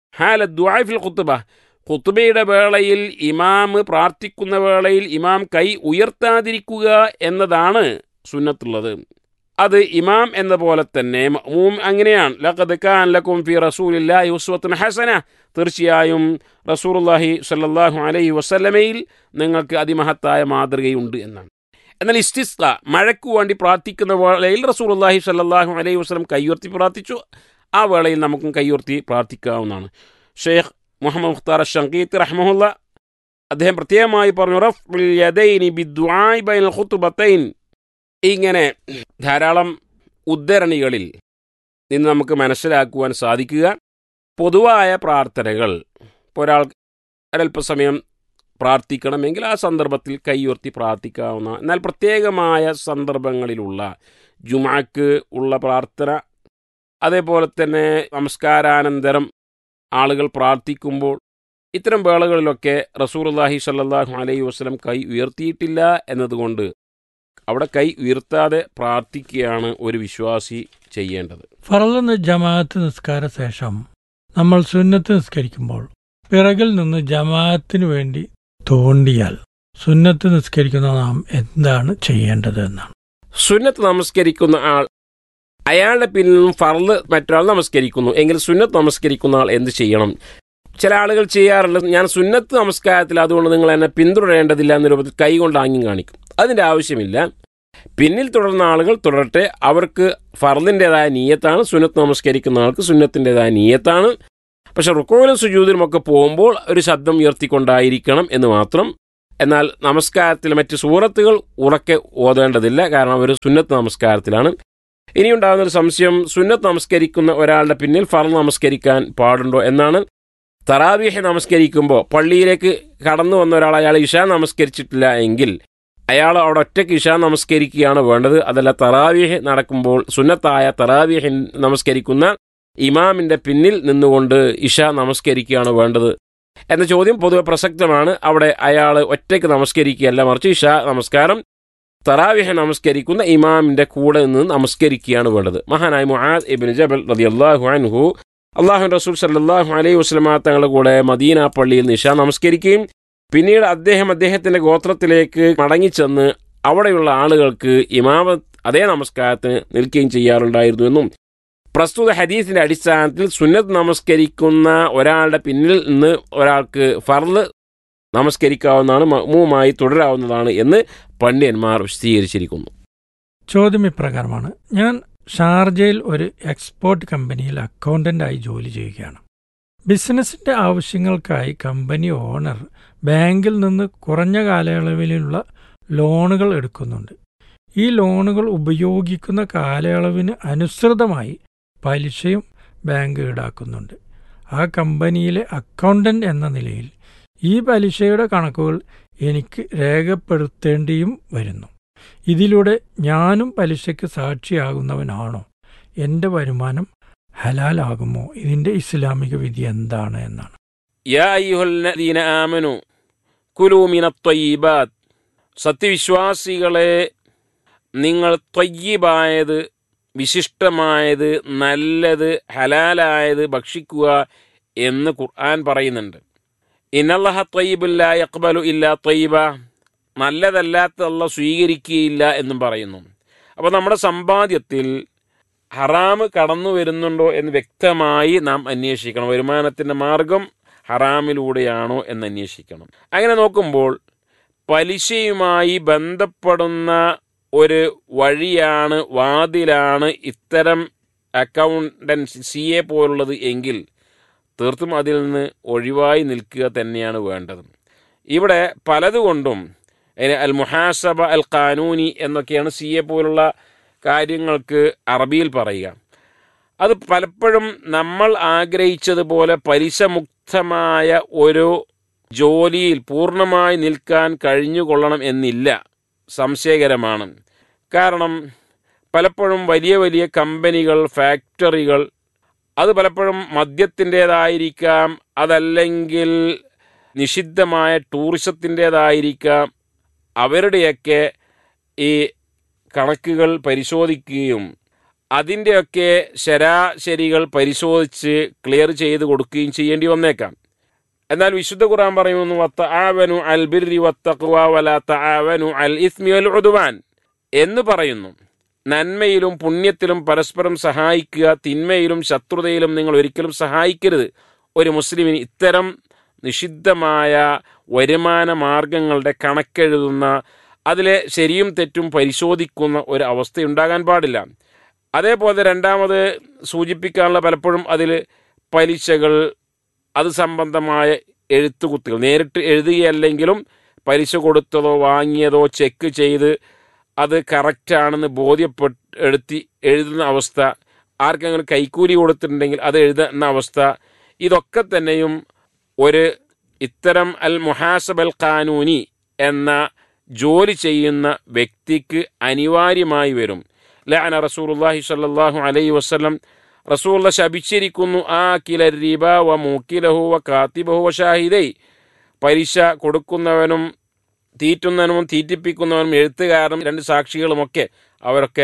ഹാല ദുആഫിൽ ഖുത്തുബ ഖുത്തുബയുടെ വേളയിൽ ഇമാം പ്രാർത്ഥിക്കുന്ന വേളയിൽ ഇമാം കൈ ഉയർത്താതിരിക്കുക എന്നതാണ് സുന്നത്തുള്ളത് അത് ഇമാം എന്ന പോലെ തന്നെ മഅ്മൂം അങ്ങനെയാണ് ലഖദ് കാൻ ലക്കും ഫി റസൂലില്ലാഹി ഉസ്വത്തുൻ ഹസന തീർച്ചയായും റസൂലുള്ളാഹി സ്വല്ലല്ലാഹു അലൈഹി വസല്ലമയിൽ നിങ്ങൾക്ക് അതിമഹത്തായ മാതൃകയുണ്ട് എന്നാണ് എന്നാൽ ഇസ്തിസ്ക മഴയ്ക്ക് വേണ്ടി പ്രാർത്ഥിക്കുന്ന വേളയിൽ റസൂലുള്ളാഹി സ്വല്ലല്ലാഹു അലൈഹി വസല്ലം കൈയുയർത്തി പ്രാർത്ഥിച്ചു ആ വേളയിൽ നമുക്കും കൈയുയർത്തി പ്രാർത്ഥിക്കാവുന്നതാണ് ഷെയ്ഖ് മുഹമ്മദ് മുഖ്താർ ഷങ്കീത്ത് റഹ്മുല്ല അദ്ദേഹം പ്രത്യേകമായി പറഞ്ഞു റഫ്ഉൽ യദൈനി ബിദ്ദുആഇ ബൈനൽ ഖുത്ബത്തൈൻ ഇങ്ങനെ ധാരാളം ഉദ്ധരണികളിൽ നിന്ന് നമുക്ക് മനസ്സിലാക്കുവാൻ സാധിക്കുക പൊതുവായ പ്രാർത്ഥനകൾ ഇപ്പോൾ ഒരാൾ ഒരല്പസമയം പ്രാർത്ഥിക്കണമെങ്കിൽ ആ സന്ദർഭത്തിൽ കൈയുയർത്തി പ്രാർത്ഥിക്കാവുന്ന എന്നാൽ പ്രത്യേകമായ സന്ദർഭങ്ങളിലുള്ള ജുമാക്ക് ഉള്ള പ്രാർത്ഥന അതേപോലെ തന്നെ നമസ്കാരാനന്തരം ആളുകൾ പ്രാർത്ഥിക്കുമ്പോൾ ഇത്തരം വേളകളിലൊക്കെ റസൂർല്ലാഹി സല്ലാഹു അലൈഹി വസ്ലം കൈ ഉയർത്തിയിട്ടില്ല എന്നതുകൊണ്ട് അവിടെ കൈ ഉയർത്താതെ പ്രാർത്ഥിക്കുകയാണ് ഒരു വിശ്വാസി ചെയ്യേണ്ടത് ഫറലെന്ന് ജമാഅത്ത് നിസ്കാര ശേഷം നമ്മൾ സുന്നത്ത് നിസ്കരിക്കുമ്പോൾ പിറകിൽ നിന്ന് ജമാഅത്തിനു വേണ്ടി തോണ്ടിയാൽ സുന്നത്ത് നിസ്കരിക്കുന്ന നാം എന്താണ് ചെയ്യേണ്ടത് എന്നാണ് സുന്നത്ത് നമസ്കരിക്കുന്ന ആൾ അയാളുടെ പിന്നിൽ നിന്നും ഫർള് മറ്റൊരാൾ നമസ്കരിക്കുന്നു എങ്കിൽ സുന്നത്ത് നമസ്കരിക്കുന്ന ആൾ എന്ത് ചെയ്യണം ചില ആളുകൾ ചെയ്യാറുണ്ട് ഞാൻ സുന്നത്ത് നമസ്കാരത്തിൽ അതുകൊണ്ട് നിങ്ങൾ എന്നെ പിന്തുടരേണ്ടതില്ല എന്ന രൂപത്തിൽ കൈ കൊണ്ട് ആംഗ്യം കാണിക്കും അതിൻ്റെ ആവശ്യമില്ല പിന്നിൽ തുടർന്ന ആളുകൾ തുടരട്ടെ അവർക്ക് ഫർദിൻ്റെതായ നീയത്താണ് സുന്നത്ത് നമസ്കരിക്കുന്ന ആൾക്ക് സുന്നത്തിൻ്റെതായ നീയത്താണ് പക്ഷെ റുക്കോയിലും സുജൂതിലും ഒക്കെ പോകുമ്പോൾ ഒരു ശബ്ദം ഉയർത്തിക്കൊണ്ടായിരിക്കണം എന്ന് മാത്രം എന്നാൽ നമസ്കാരത്തിൽ മറ്റ് സൂറത്തുകൾ ഉറക്കെ ഓതേണ്ടതില്ല കാരണം അവർ സുന്നത്ത് നമസ്കാരത്തിലാണ് ഇനിയുണ്ടാകുന്ന ഒരു സംശയം സുന്നത്ത് നമസ്കരിക്കുന്ന ഒരാളുടെ പിന്നിൽ ഫർ നമസ്കരിക്കാൻ പാടുണ്ടോ എന്നാണ് തറാവീഹ് നമസ്കരിക്കുമ്പോൾ പള്ളിയിലേക്ക് കടന്നു വന്ന ഒരാൾ അയാൾ ഇഷ നമസ്കരിച്ചിട്ടില്ല എങ്കിൽ അയാൾ അവിടെ ഒറ്റയ്ക്ക് ഇഷ നമസ്കരിക്കുകയാണ് വേണ്ടത് അതല്ല തറാവീഹ് നടക്കുമ്പോൾ സുന്നത്തായ തറാവീഹ് നമസ്കരിക്കുന്ന ഇമാമിന്റെ പിന്നിൽ നിന്നുകൊണ്ട് ഇഷ നമസ്കരിക്കുകയാണ് വേണ്ടത് എന്ന ചോദ്യം പൊതുവെ പ്രസക്തമാണ് അവിടെ അയാൾ ഒറ്റയ്ക്ക് നമസ്കരിക്കുകയല്ല മറിച്ച് ഇഷ നമസ്കാരം തറാവിഹ നമസ്കരിക്കുന്ന ഇമാമിന്റെ കൂടെ നിന്ന് നമസ്കരിക്കുകയാണ് വേണ്ടത് മഹാനായ മുആദ് ഇബ്നു ജബൽ റളിയല്ലാഹു അൻഹു അള്ളാഹു റസൂൽ സല്ലല്ലാഹു അലൈഹി വസല്ലമ തങ്ങളുടെ കൂടെ മദീന പള്ളിയിൽ നിഷ നമസ്കരിക്കുകയും പിന്നീട് അദ്ദേഹം അദ്ദേഹത്തിന്റെ ഗോത്രത്തിലേക്ക് മടങ്ങിച്ചെന്ന് അവിടെയുള്ള ആളുകൾക്ക് ഇമാമത്ത് അതേ നമസ്കാരത്തിന് നിൽക്കുകയും ചെയ്യാറുണ്ടായിരുന്നു എന്നും പ്രസ്തുത ഹദീസിന്റെ അടിസ്ഥാനത്തിൽ സുന്നത്ത് നമസ്കരിക്കുന്ന ഒരാളുടെ പിന്നിൽ നിന്ന് ഒരാൾക്ക് ഫർദ് നമസ്കരിക്കാവുന്നതാണ് മഅ്മൂമായി തുടരാവുന്നതാണ് എന്ന് പണ്ഡിതന്മാർ വിശദീകരിച്ചിരിക്കുന്നു ചോദ്യം ഇപ്രകാരമാണ് ഞാൻ ഷാർജയിൽ ഒരു എക്സ്പോർട്ട് കമ്പനിയിൽ അക്കൗണ്ടന്റായി ജോലി ചെയ്യുകയാണ് ബിസിനസിന്റെ ആവശ്യങ്ങൾക്കായി കമ്പനി ഓണർ ബാങ്കിൽ നിന്ന് കുറഞ്ഞ കാലയളവിലുള്ള ലോണുകൾ എടുക്കുന്നുണ്ട് ഈ ലോണുകൾ ഉപയോഗിക്കുന്ന കാലയളവിന് അനുസൃതമായി പലിശയും ബാങ്ക് ഈടാക്കുന്നുണ്ട് ആ കമ്പനിയിലെ അക്കൗണ്ടന്റ് എന്ന നിലയിൽ ഈ പലിശയുടെ കണക്കുകൾ എനിക്ക് രേഖപ്പെടുത്തേണ്ടിയും വരുന്നു ഇതിലൂടെ ഞാനും പലിശയ്ക്ക് സാക്ഷിയാകുന്നവനാണോ എൻ്റെ വരുമാനം ഹലാലാകുമോ ഇതിൻ്റെ ഇസ്ലാമിക വിധി എന്താണ് എന്നാണ് യാ അയ്യുഹല്ലദീന ആമനു കുലൂ മിനത്വയ്യിബാത്ത് സത്യവിശ്വാസികളെ നിങ്ങൾ ത്വയ്യിബായത് വിശിഷ്ടമായത് നല്ലത് ഹലാലായത് ഭക്ഷിക്കുക എന്ന് ഖുർആൻ പറയുന്നുണ്ട് ഇന്നല്ലാഹ ത്വയ്യിബുല്ല യക്ബലു ഇല്ല ത്വയ്യിബ നല്ലതല്ലാത്ത അല്ല സ്വീകരിക്കുകയില്ല എന്നും പറയുന്നു അപ്പോൾ നമ്മുടെ സമ്പാദ്യത്തിൽ ഹറാമ് കടന്നു വരുന്നുണ്ടോ എന്ന് വ്യക്തമായി നാം അന്വേഷിക്കണം വരുമാനത്തിൻ്റെ മാർഗം ഹറാമിലൂടെയാണോ എന്ന് അന്വേഷിക്കണം അങ്ങനെ നോക്കുമ്പോൾ പലിശയുമായി ബന്ധപ്പെടുന്ന ഒരു വഴിയാണ് വാതിലാണ് ഇത്തരം അക്കൗണ്ടൻസി സി എ പോലുള്ളത് എങ്കിൽ തീർത്തും അതിൽ നിന്ന് ഒഴിവായി നിൽക്കുക തന്നെയാണ് വേണ്ടത് ഇവിടെ പലതുകൊണ്ടും അൽ മുഹാസബ അൽ ഖാനൂനി എന്നൊക്കെയാണ് സി എ പോലുള്ള കാര്യങ്ങൾക്ക് അറബിയിൽ പറയുക അത് പലപ്പോഴും നമ്മൾ ആഗ്രഹിച്ചതുപോലെ പലിശമുക്തമായ ഒരു ജോലിയിൽ പൂർണ്ണമായി നിൽക്കാൻ കഴിഞ്ഞുകൊള്ളണം എന്നില്ല സംശയകരമാണ് കാരണം പലപ്പോഴും വലിയ വലിയ കമ്പനികൾ ഫാക്ടറികൾ അത് പലപ്പോഴും മദ്യത്തിൻ്റേതായിരിക്കാം അതല്ലെങ്കിൽ നിഷിദ്ധമായ ടൂറിസത്തിൻ്റേതായിരിക്കാം അവരുടെയൊക്കെ ഈ കണക്കുകൾ പരിശോധിക്കുകയും അതിൻ്റെയൊക്കെ ശരാശരികൾ പരിശോധിച്ച് ക്ലിയർ ചെയ്ത് കൊടുക്കുകയും ചെയ്യേണ്ടി വന്നേക്കാം എന്നാൽ വിശുദ്ധ ഖുർആൻ പറയുന്നു വത്ത ആവനു അൽ ബിർരി വത്തഖ്വ വലാത്ത ആവനു അൽ ഇസ്മി വൽ ഉദ്വാൻ എന്ന് പറയുന്നു നന്മയിലും പുണ്യത്തിലും പരസ്പരം സഹായിക്കുക തിന്മയിലും ശത്രുതയിലും നിങ്ങൾ ഒരിക്കലും സഹായിക്കരുത് ഒരു മുസ്ലിമിന് ഇത്തരം നിഷിദ്ധമായ വരുമാന മാർഗങ്ങളുടെ കണക്കെഴുതുന്ന അതിലെ ശരിയും തെറ്റും പരിശോധിക്കുന്ന ഒരു അവസ്ഥയുണ്ടാകാൻ പാടില്ല അതേപോലെ രണ്ടാമത് സൂചിപ്പിക്കാനുള്ള പലപ്പോഴും അതിൽ പലിശകൾ അത് സംബന്ധമായ എഴുത്തുകുത്തുകൾ നേരിട്ട് എഴുതുകയല്ലെങ്കിലും പലിശ കൊടുത്തതോ വാങ്ങിയതോ ചെക്ക് ചെയ്ത് അത് കറക്റ്റാണെന്ന് ബോധ്യപ്പെടുത്തി എഴുതുന്ന അവസ്ഥ ആർക്കെങ്കിലും കൈക്കൂലി കൊടുത്തിട്ടുണ്ടെങ്കിൽ അത് എഴുതുന്ന അവസ്ഥ ഇതൊക്കെ തന്നെയും ഒരു ഇത്തരം അൽ മുഹാസബ് അൽ ഖാനൂനി എന്ന ജോലി ചെയ്യുന്ന വ്യക്തിക്ക് അനിവാര്യമായി വരും ലഅന റസൂലുള്ളാഹി സ്വല്ലല്ലാഹു അലൈഹി വസല്ലം റസൂള്ള ശപിച്ചിരിക്കുന്നു ആ കില റിബ വ മൂക്കിലഹു വ കാത്തിബഹു വ ഷാഹിദൈ പലിശ കൊടുക്കുന്നവനും തീറ്റുന്നവനും തീറ്റിപ്പിക്കുന്നവനും എഴുത്തുകാരനും രണ്ട് സാക്ഷികളുമൊക്കെ അവരൊക്കെ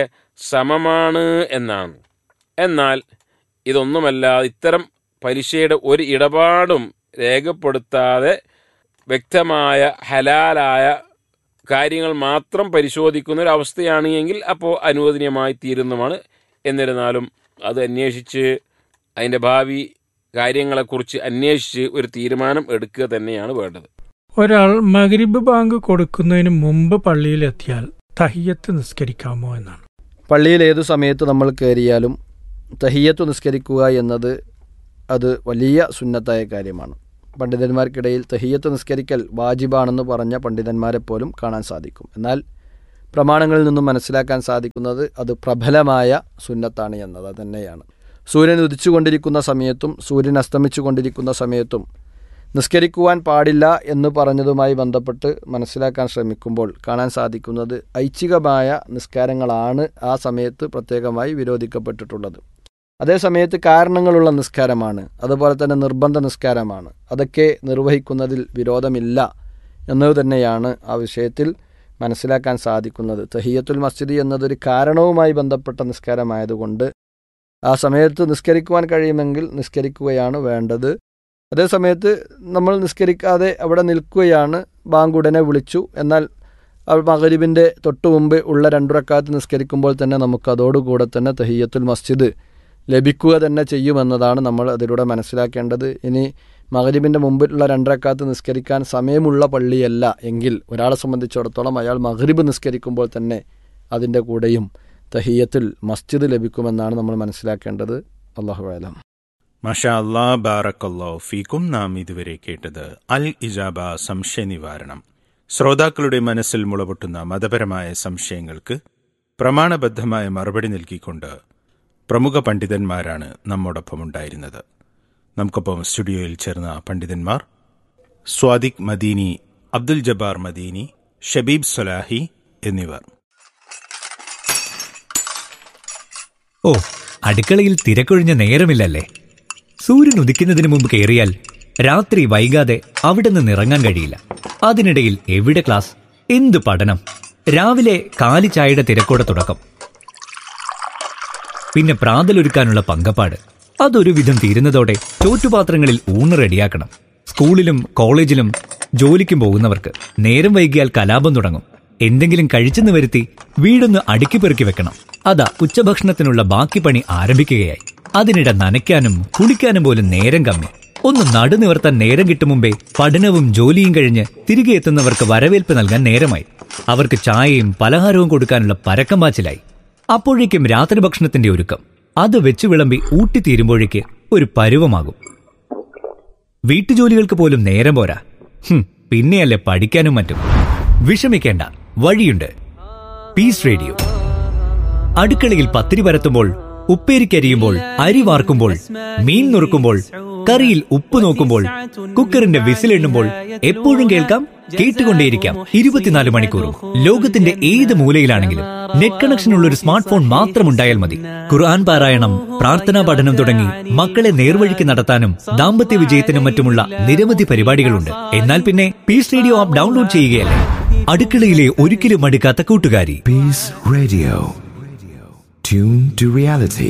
സമമാണ് എന്നാണ് എന്നാൽ ഇതൊന്നുമല്ല ഇത്തരം പലിശയുടെ ഒരു ഇടപാടും രേഖപ്പെടുത്താതെ വ്യക്തമായ ഹലാലായ കാര്യങ്ങൾ മാത്രം പരിശോധിക്കുന്ന ഒരു അവസ്ഥയാണ് എങ്കിൽ അപ്പോൾ അനുവദനീയമായി തീരുന്നതുമാണ് എന്നിരുന്നാലും അത് അന്വേഷിച്ച് അതിൻ്റെ ഭാവി കാര്യങ്ങളെക്കുറിച്ച് അന്വേഷിച്ച് ഒരു തീരുമാനം എടുക്കുക തന്നെയാണ് വേണ്ടത് ഒരാൾ മഗ്രിബ് ബാങ്ക് കൊടുക്കുന്നതിന് മുമ്പ് പള്ളിയിലെത്തിയാൽ തഹിയത്ത് നിസ്കരിക്കാമോ എന്നാണ് പള്ളിയിൽ ഏതു സമയത്ത് നമ്മൾ കയറിയാലും തഹിയത്ത് നിസ്കരിക്കുക എന്നത് അത് വലിയ സുന്നത്തായ കാര്യമാണ് പണ്ഡിതന്മാർക്കിടയിൽ തഹിയത്ത് നിസ്കരിക്കൽ വാജിബാണെന്ന് പറഞ്ഞ പണ്ഡിതന്മാരെ പോലും കാണാൻ സാധിക്കും എന്നാൽ പ്രമാണങ്ങളിൽ നിന്നും മനസ്സിലാക്കാൻ സാധിക്കുന്നത് അത് പ്രബലമായ സുന്നത്താണ് എന്നത് തന്നെയാണ് സൂര്യൻ ഉദിച്ചുകൊണ്ടിരിക്കുന്ന സമയത്തും സൂര്യൻ അസ്തമിച്ചു കൊണ്ടിരിക്കുന്ന സമയത്തും നിസ്കരിക്കുവാൻ പാടില്ല എന്ന് പറഞ്ഞതുമായി ബന്ധപ്പെട്ട് മനസ്സിലാക്കാൻ ശ്രമിക്കുമ്പോൾ കാണാൻ സാധിക്കുന്നത് ഐച്ഛികമായ നിസ്കാരങ്ങളാണ് ആ സമയത്ത് പ്രത്യേകമായി വിരോധിക്കപ്പെട്ടിട്ടുള്ളത് അതേസമയത്ത് കാരണങ്ങളുള്ള നിസ്കാരമാണ് അതുപോലെ തന്നെ നിർബന്ധ നിസ്കാരമാണ് അതൊക്കെ നിർവഹിക്കുന്നതിൽ വിരോധമില്ല എന്നത് തന്നെയാണ് ആ വിഷയത്തിൽ മനസ്സിലാക്കാൻ സാധിക്കുന്നത് തഹിയത്തുൽ മസ്ജിദ് എന്നതൊരു കാരണവുമായി ബന്ധപ്പെട്ട നിസ്കാരമായതുകൊണ്ട് ആ സമയത്ത് നിസ്കരിക്കുവാൻ കഴിയുമെങ്കിൽ നിസ്കരിക്കുകയാണ് വേണ്ടത് അതേസമയത്ത് നമ്മൾ നിസ്കരിക്കാതെ അവിടെ നിൽക്കുകയാണ് ബാങ്ക് ഉടനെ വിളിച്ചു എന്നാൽ മകരിബിൻ്റെ തൊട്ടു മുമ്പ് ഉള്ള രണ്ടുറക്കാത്ത് നിസ്കരിക്കുമ്പോൾ തന്നെ നമുക്ക് അതോടുകൂടെ തന്നെ തഹിയത്തുൽ മസ്ജിദ് ലഭിക്കുക തന്നെ ചെയ്യുമെന്നതാണ് നമ്മൾ അതിലൂടെ മനസ്സിലാക്കേണ്ടത് ഇനി മകരിബിൻ്റെ മുമ്പിലുള്ള രണ്ടരക്കാത്ത് നിസ്കരിക്കാൻ സമയമുള്ള പള്ളിയല്ല എങ്കിൽ ഒരാളെ സംബന്ധിച്ചിടത്തോളം അയാൾ മകരിബ് നിസ്കരിക്കുമ്പോൾ തന്നെ അതിൻ്റെ കൂടെയും തഹിയത്തിൽ മസ്ജിദ് ലഭിക്കുമെന്നാണ് നമ്മൾ മനസ്സിലാക്കേണ്ടത് അള്ളാഹു ആലം മഷാ അല്ലാ ബാറക്കല്ലോ ഫീക്കും നാം ഇതുവരെ കേട്ടത് അൽ ഇജാബ സംശയ നിവാരണം ശ്രോതാക്കളുടെ മനസ്സിൽ മുളപൊട്ടുന്ന മതപരമായ സംശയങ്ങൾക്ക് പ്രമാണബദ്ധമായ മറുപടി നൽകിക്കൊണ്ട് പ്രമുഖ പണ്ഡിതന്മാരാണ് നമ്മോടൊപ്പം ഉണ്ടായിരുന്നത് നമുക്കൊപ്പം സ്റ്റുഡിയോയിൽ ചേർന്ന പണ്ഡിതന്മാർ സ്വാദിഖ് മദീനി അബ്ദുൽ ജബ്ബാർ മദീനി ഷബീബ് സൊലാഹി എന്നിവർ ഓ അടുക്കളയിൽ തിരക്കൊഴിഞ്ഞ നേരമില്ലല്ലേ സൂര്യൻ ഉദിക്കുന്നതിന് മുമ്പ് കയറിയാൽ രാത്രി വൈകാതെ അവിടെ നിന്ന് ഇറങ്ങാൻ കഴിയില്ല അതിനിടയിൽ എവിടെ ക്ലാസ് എന്ത് പഠനം രാവിലെ കാലി ചായയുടെ തിരക്കോടെ തുടക്കം പിന്നെ പ്രാതലൊരുക്കാനുള്ള പങ്കപ്പാട് അതൊരു വിധം തീരുന്നതോടെ ചോറ്റുപാത്രങ്ങളിൽ ഊണ് റെഡിയാക്കണം സ്കൂളിലും കോളേജിലും ജോലിക്കും പോകുന്നവർക്ക് നേരം വൈകിയാൽ കലാപം തുടങ്ങും എന്തെങ്കിലും കഴിച്ചെന്ന് വരുത്തി വീടൊന്ന് അടുക്കി പെറുക്കി വെക്കണം അതാ ഉച്ചഭക്ഷണത്തിനുള്ള ബാക്കി പണി ആരംഭിക്കുകയായി അതിനിടെ നനയ്ക്കാനും കുളിക്കാനും പോലും നേരം കമ്മി ഒന്ന് നടുനിവർത്താൻ നേരം കിട്ടും മുമ്പേ പഠനവും ജോലിയും കഴിഞ്ഞ് തിരികെ എത്തുന്നവർക്ക് വരവേൽപ്പ് നൽകാൻ നേരമായി അവർക്ക് ചായയും പലഹാരവും കൊടുക്കാനുള്ള പരക്കം പാച്ചിലായി അപ്പോഴേക്കും രാത്രി ഭക്ഷണത്തിന്റെ ഒരുക്കം അത് വെച്ചു വിളമ്പി ഊട്ടിത്തീരുമ്പോഴേക്ക് ഒരു പരുവമാകും വീട്ടുജോലികൾക്ക് പോലും നേരം പോരാ ഹും, പിന്നെയല്ലേ പഠിക്കാനും മറ്റും വിഷമിക്കേണ്ട വഴിയുണ്ട് പീസ് റേഡിയോ അടുക്കളയിൽ പത്തിരി പരത്തുമ്പോൾ ഉപ്പേരിക്കരിയുമ്പോൾ അരി വാർക്കുമ്പോൾ മീൻ നുറുക്കുമ്പോൾ കറിയിൽ ഉപ്പ് നോക്കുമ്പോൾ കുക്കറിന്റെ വിസിലെണ്ണുമ്പോൾ എപ്പോഴും കേൾക്കാം കേട്ടുകൊണ്ടേയിരിക്കാം ഇരുപത്തിനാല് മണിക്കൂറും ലോകത്തിന്റെ ഏത് മൂലയിലാണെങ്കിലും നെറ്റ് കണക്ഷനുള്ള ഒരു സ്മാർട്ട് ഫോൺ മാത്രം ഉണ്ടായാൽ മതി ഖുർആൻ പാരായണം പ്രാർത്ഥനാ പഠനം തുടങ്ങി മക്കളെ നേർവഴിക്ക് നടത്താനും ദാമ്പത്യ വിജയത്തിനും മറ്റുമുള്ള നിരവധി പരിപാടികളുണ്ട് എന്നാൽ പിന്നെ പീസ് റേഡിയോ ആപ്പ് ഡൗൺലോഡ് ചെയ്യുകയല്ലേ അടുക്കളയിലെ ഒരിക്കലും മടുക്കാത്ത കൂട്ടുകാരി Peace Radio. Tune to reality.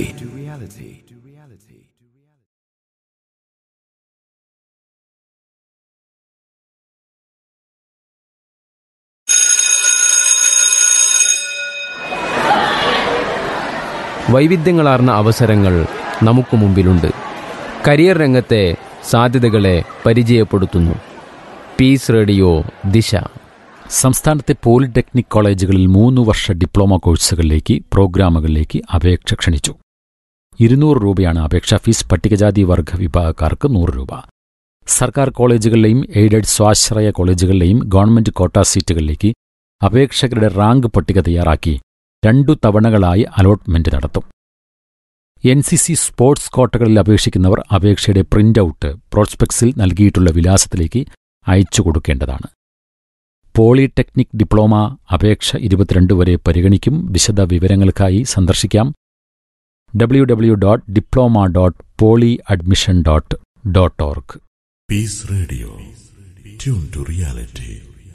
വൈവിധ്യങ്ങളാർന്ന അവസരങ്ങൾ നമുക്ക് മുമ്പിലുണ്ട് കരിയർ രംഗത്തെ സാധ്യതകളെ പരിചയപ്പെടുത്തുന്നു പീസ് റേഡിയോ ദിശ സംസ്ഥാനത്തെ പോളിടെക്നിക് കോളേജുകളിൽ മൂന്ന് വർഷ ഡിപ്ലോമ കോഴ്സുകളിലേക്ക് പ്രോഗ്രാമുകളിലേക്ക് അപേക്ഷ ക്ഷണിച്ചു ഇരുന്നൂറ് രൂപയാണ് അപേക്ഷാ ഫീസ് പട്ടികജാതി വർഗ വിഭാഗക്കാർക്ക് നൂറ് രൂപ സർക്കാർ കോളേജുകളിലെയും എയ്ഡഡ് സ്വാശ്രയ കോളേജുകളിലെയും ഗവൺമെന്റ് കോട്ട സീറ്റുകളിലേക്ക് അപേക്ഷകരുടെ റാങ്ക് പട്ടിക തയ്യാറാക്കി രണ്ടു തവണകളായി അലോട്ട്മെന്റ് നടത്തും എൻ സി സി സ്പോർട്സ് കോട്ടകളിൽ അപേക്ഷിക്കുന്നവർ അപേക്ഷയുടെ പ്രിന്റ് ഔട്ട് പ്രോസ്പെക്സിൽ നൽകിയിട്ടുള്ള വിലാസത്തിലേക്ക് അയച്ചു കൊടുക്കേണ്ടതാണ് പോളിടെക്നിക് ഡിപ്ലോമ അപേക്ഷ ഇരുപത്തിരണ്ട് വരെ പരിഗണിക്കും വിശദ വിവരങ്ങൾക്കായി സന്ദർശിക്കാം W W dot diploma dot poly admission dot dot org Peace Radio. Tune to reality.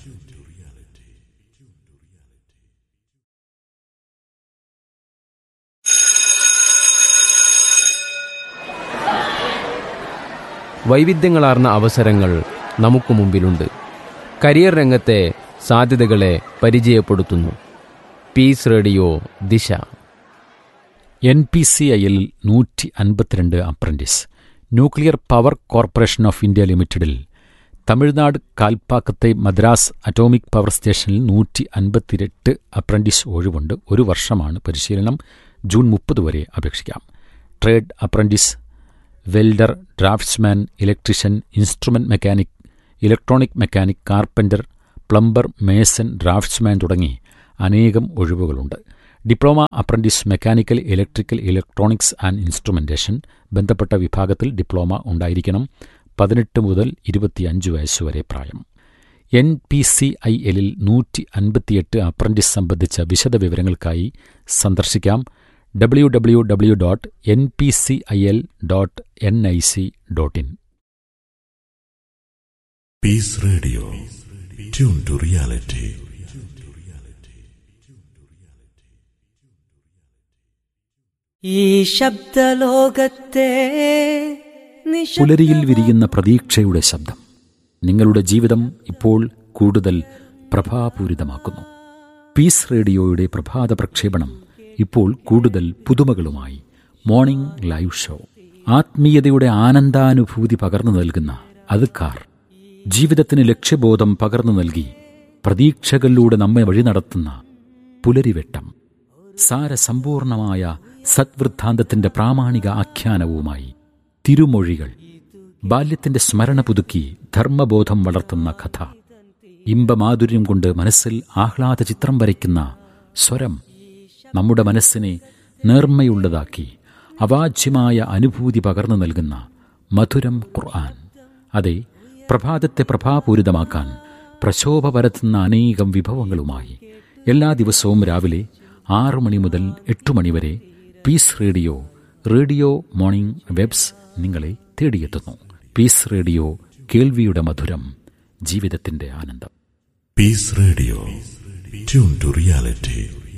വൈവിധ്യങ്ങളാർന്ന അവസരങ്ങൾ നമുക്ക് മുമ്പിലുണ്ട് കരിയർ രംഗത്തെ സാധ്യതകളെ പരിചയപ്പെടുത്തുന്നു peace radio Disha N P C ഐയിൽ നൂറ്റി അൻപത്തിരണ്ട് apprentice nuclear power corporation of India ലിമിറ്റഡിൽ തമിഴ്നാട് കാൽപ്പാക്കത്തെ മദ്രാസ് അറ്റോമിക് പവർ സ്റ്റേഷനിൽ നൂറ്റി അൻപത്തിരട്ട് അപ്രന്റീസ് ഒഴിവുണ്ട് ഒരു വർഷമാണ് പരിശീലനം ജൂൺ മുപ്പത് വരെ അപേക്ഷിക്കാം trade apprentice welder draftsman electrician instrument mechanic electronic mechanic carpenter plumber mason draftsman തുടങ്ങി അനേകം ഒഴിവുകളുണ്ട് diploma apprentice mechanical electrical electronics and instrumentation ബന്ധപ്പെട്ട വിഭാഗത്തിൽ ഡിപ്ലോമ ഉണ്ടായിരിക്കണം പതിനെട്ട് മുതൽ ഇരുപത്തിയഞ്ച് വയസ്സുവരെ പ്രായം എൻ പി സി ഐ എല്ലിൽ നൂറ്റി അൻപത്തിയെട്ട് അപ്രന്റീസ് സംബന്ധിച്ച വിശദ വിവരങ്ങൾക്കായി സന്ദർശിക്കാം W W W dot N P C I L dot N I C dot in Peace Radio. Tune to reality. ഈ ശബ്ദലോകത്തെ പുലരിയിൽ വിരിയുന്ന പ്രതീക്ഷയുടെ ശബ്ദം നിങ്ങളുടെ ജീവിതം ഇപ്പോൾ കൂടുതൽ പ്രഭാപൂരിതമാക്കുന്നു പീസ് റേഡിയോയുടെ പ്രഭാത പ്രക്ഷേപണം ഇപ്പോൾ കൂടുതൽ പുതുമകളുമായി മോർണിംഗ് ലൈവ് ഷോ ആത്മീയതയുടെ ആനന്ദാനുഭൂതി പകർന്നു നൽകുന്ന അതുക്കാർ ജീവിതത്തിന് ലക്ഷ്യബോധം പകർന്നു നൽകി പ്രതീക്ഷകളിലൂടെ നമ്മെ വഴി നടത്തുന്ന പുലരിവെട്ടം സാരസമ്പൂർണമായ സദ്വൃദ്ധാന്തത്തിന്റെ പ്രാമാണിക ആഖ്യാനവുമായി തിരുമൊഴികൾ ബാല്യത്തിന്റെ സ്മരണ പുതുക്കി ധർമ്മബോധം വളർത്തുന്ന കഥ ഇമ്പമാധുര്യം കൊണ്ട് മനസ്സിൽ ആഹ്ലാദ ചിത്രം വരയ്ക്കുന്ന സ്വരം നമ്മുടെ മനസ്സിനെ നേർമ്മയുള്ളതാക്കി അവാച്യമായ അനുഭൂതി പകർന്നു നൽകുന്ന മധുരം ഖുർആൻ അതെ പ്രഭാതത്തെ പ്രഭാപൂരിതമാക്കാൻ പ്രശോഭ പരത്തുന്ന അനേകം വിഭവങ്ങളുമായി എല്ലാ ദിവസവും രാവിലെ ആറു മണി മുതൽ എട്ടു മണി വരെ peace radio radio morning waves നിങ്ങളെ തേടിയെത്തുന്നു പീസ് റേഡിയോ കേൾവിയുടെ മധുരം ജീവിതത്തിന്റെ ആനന്ദം Peace Radio. Tune to reality.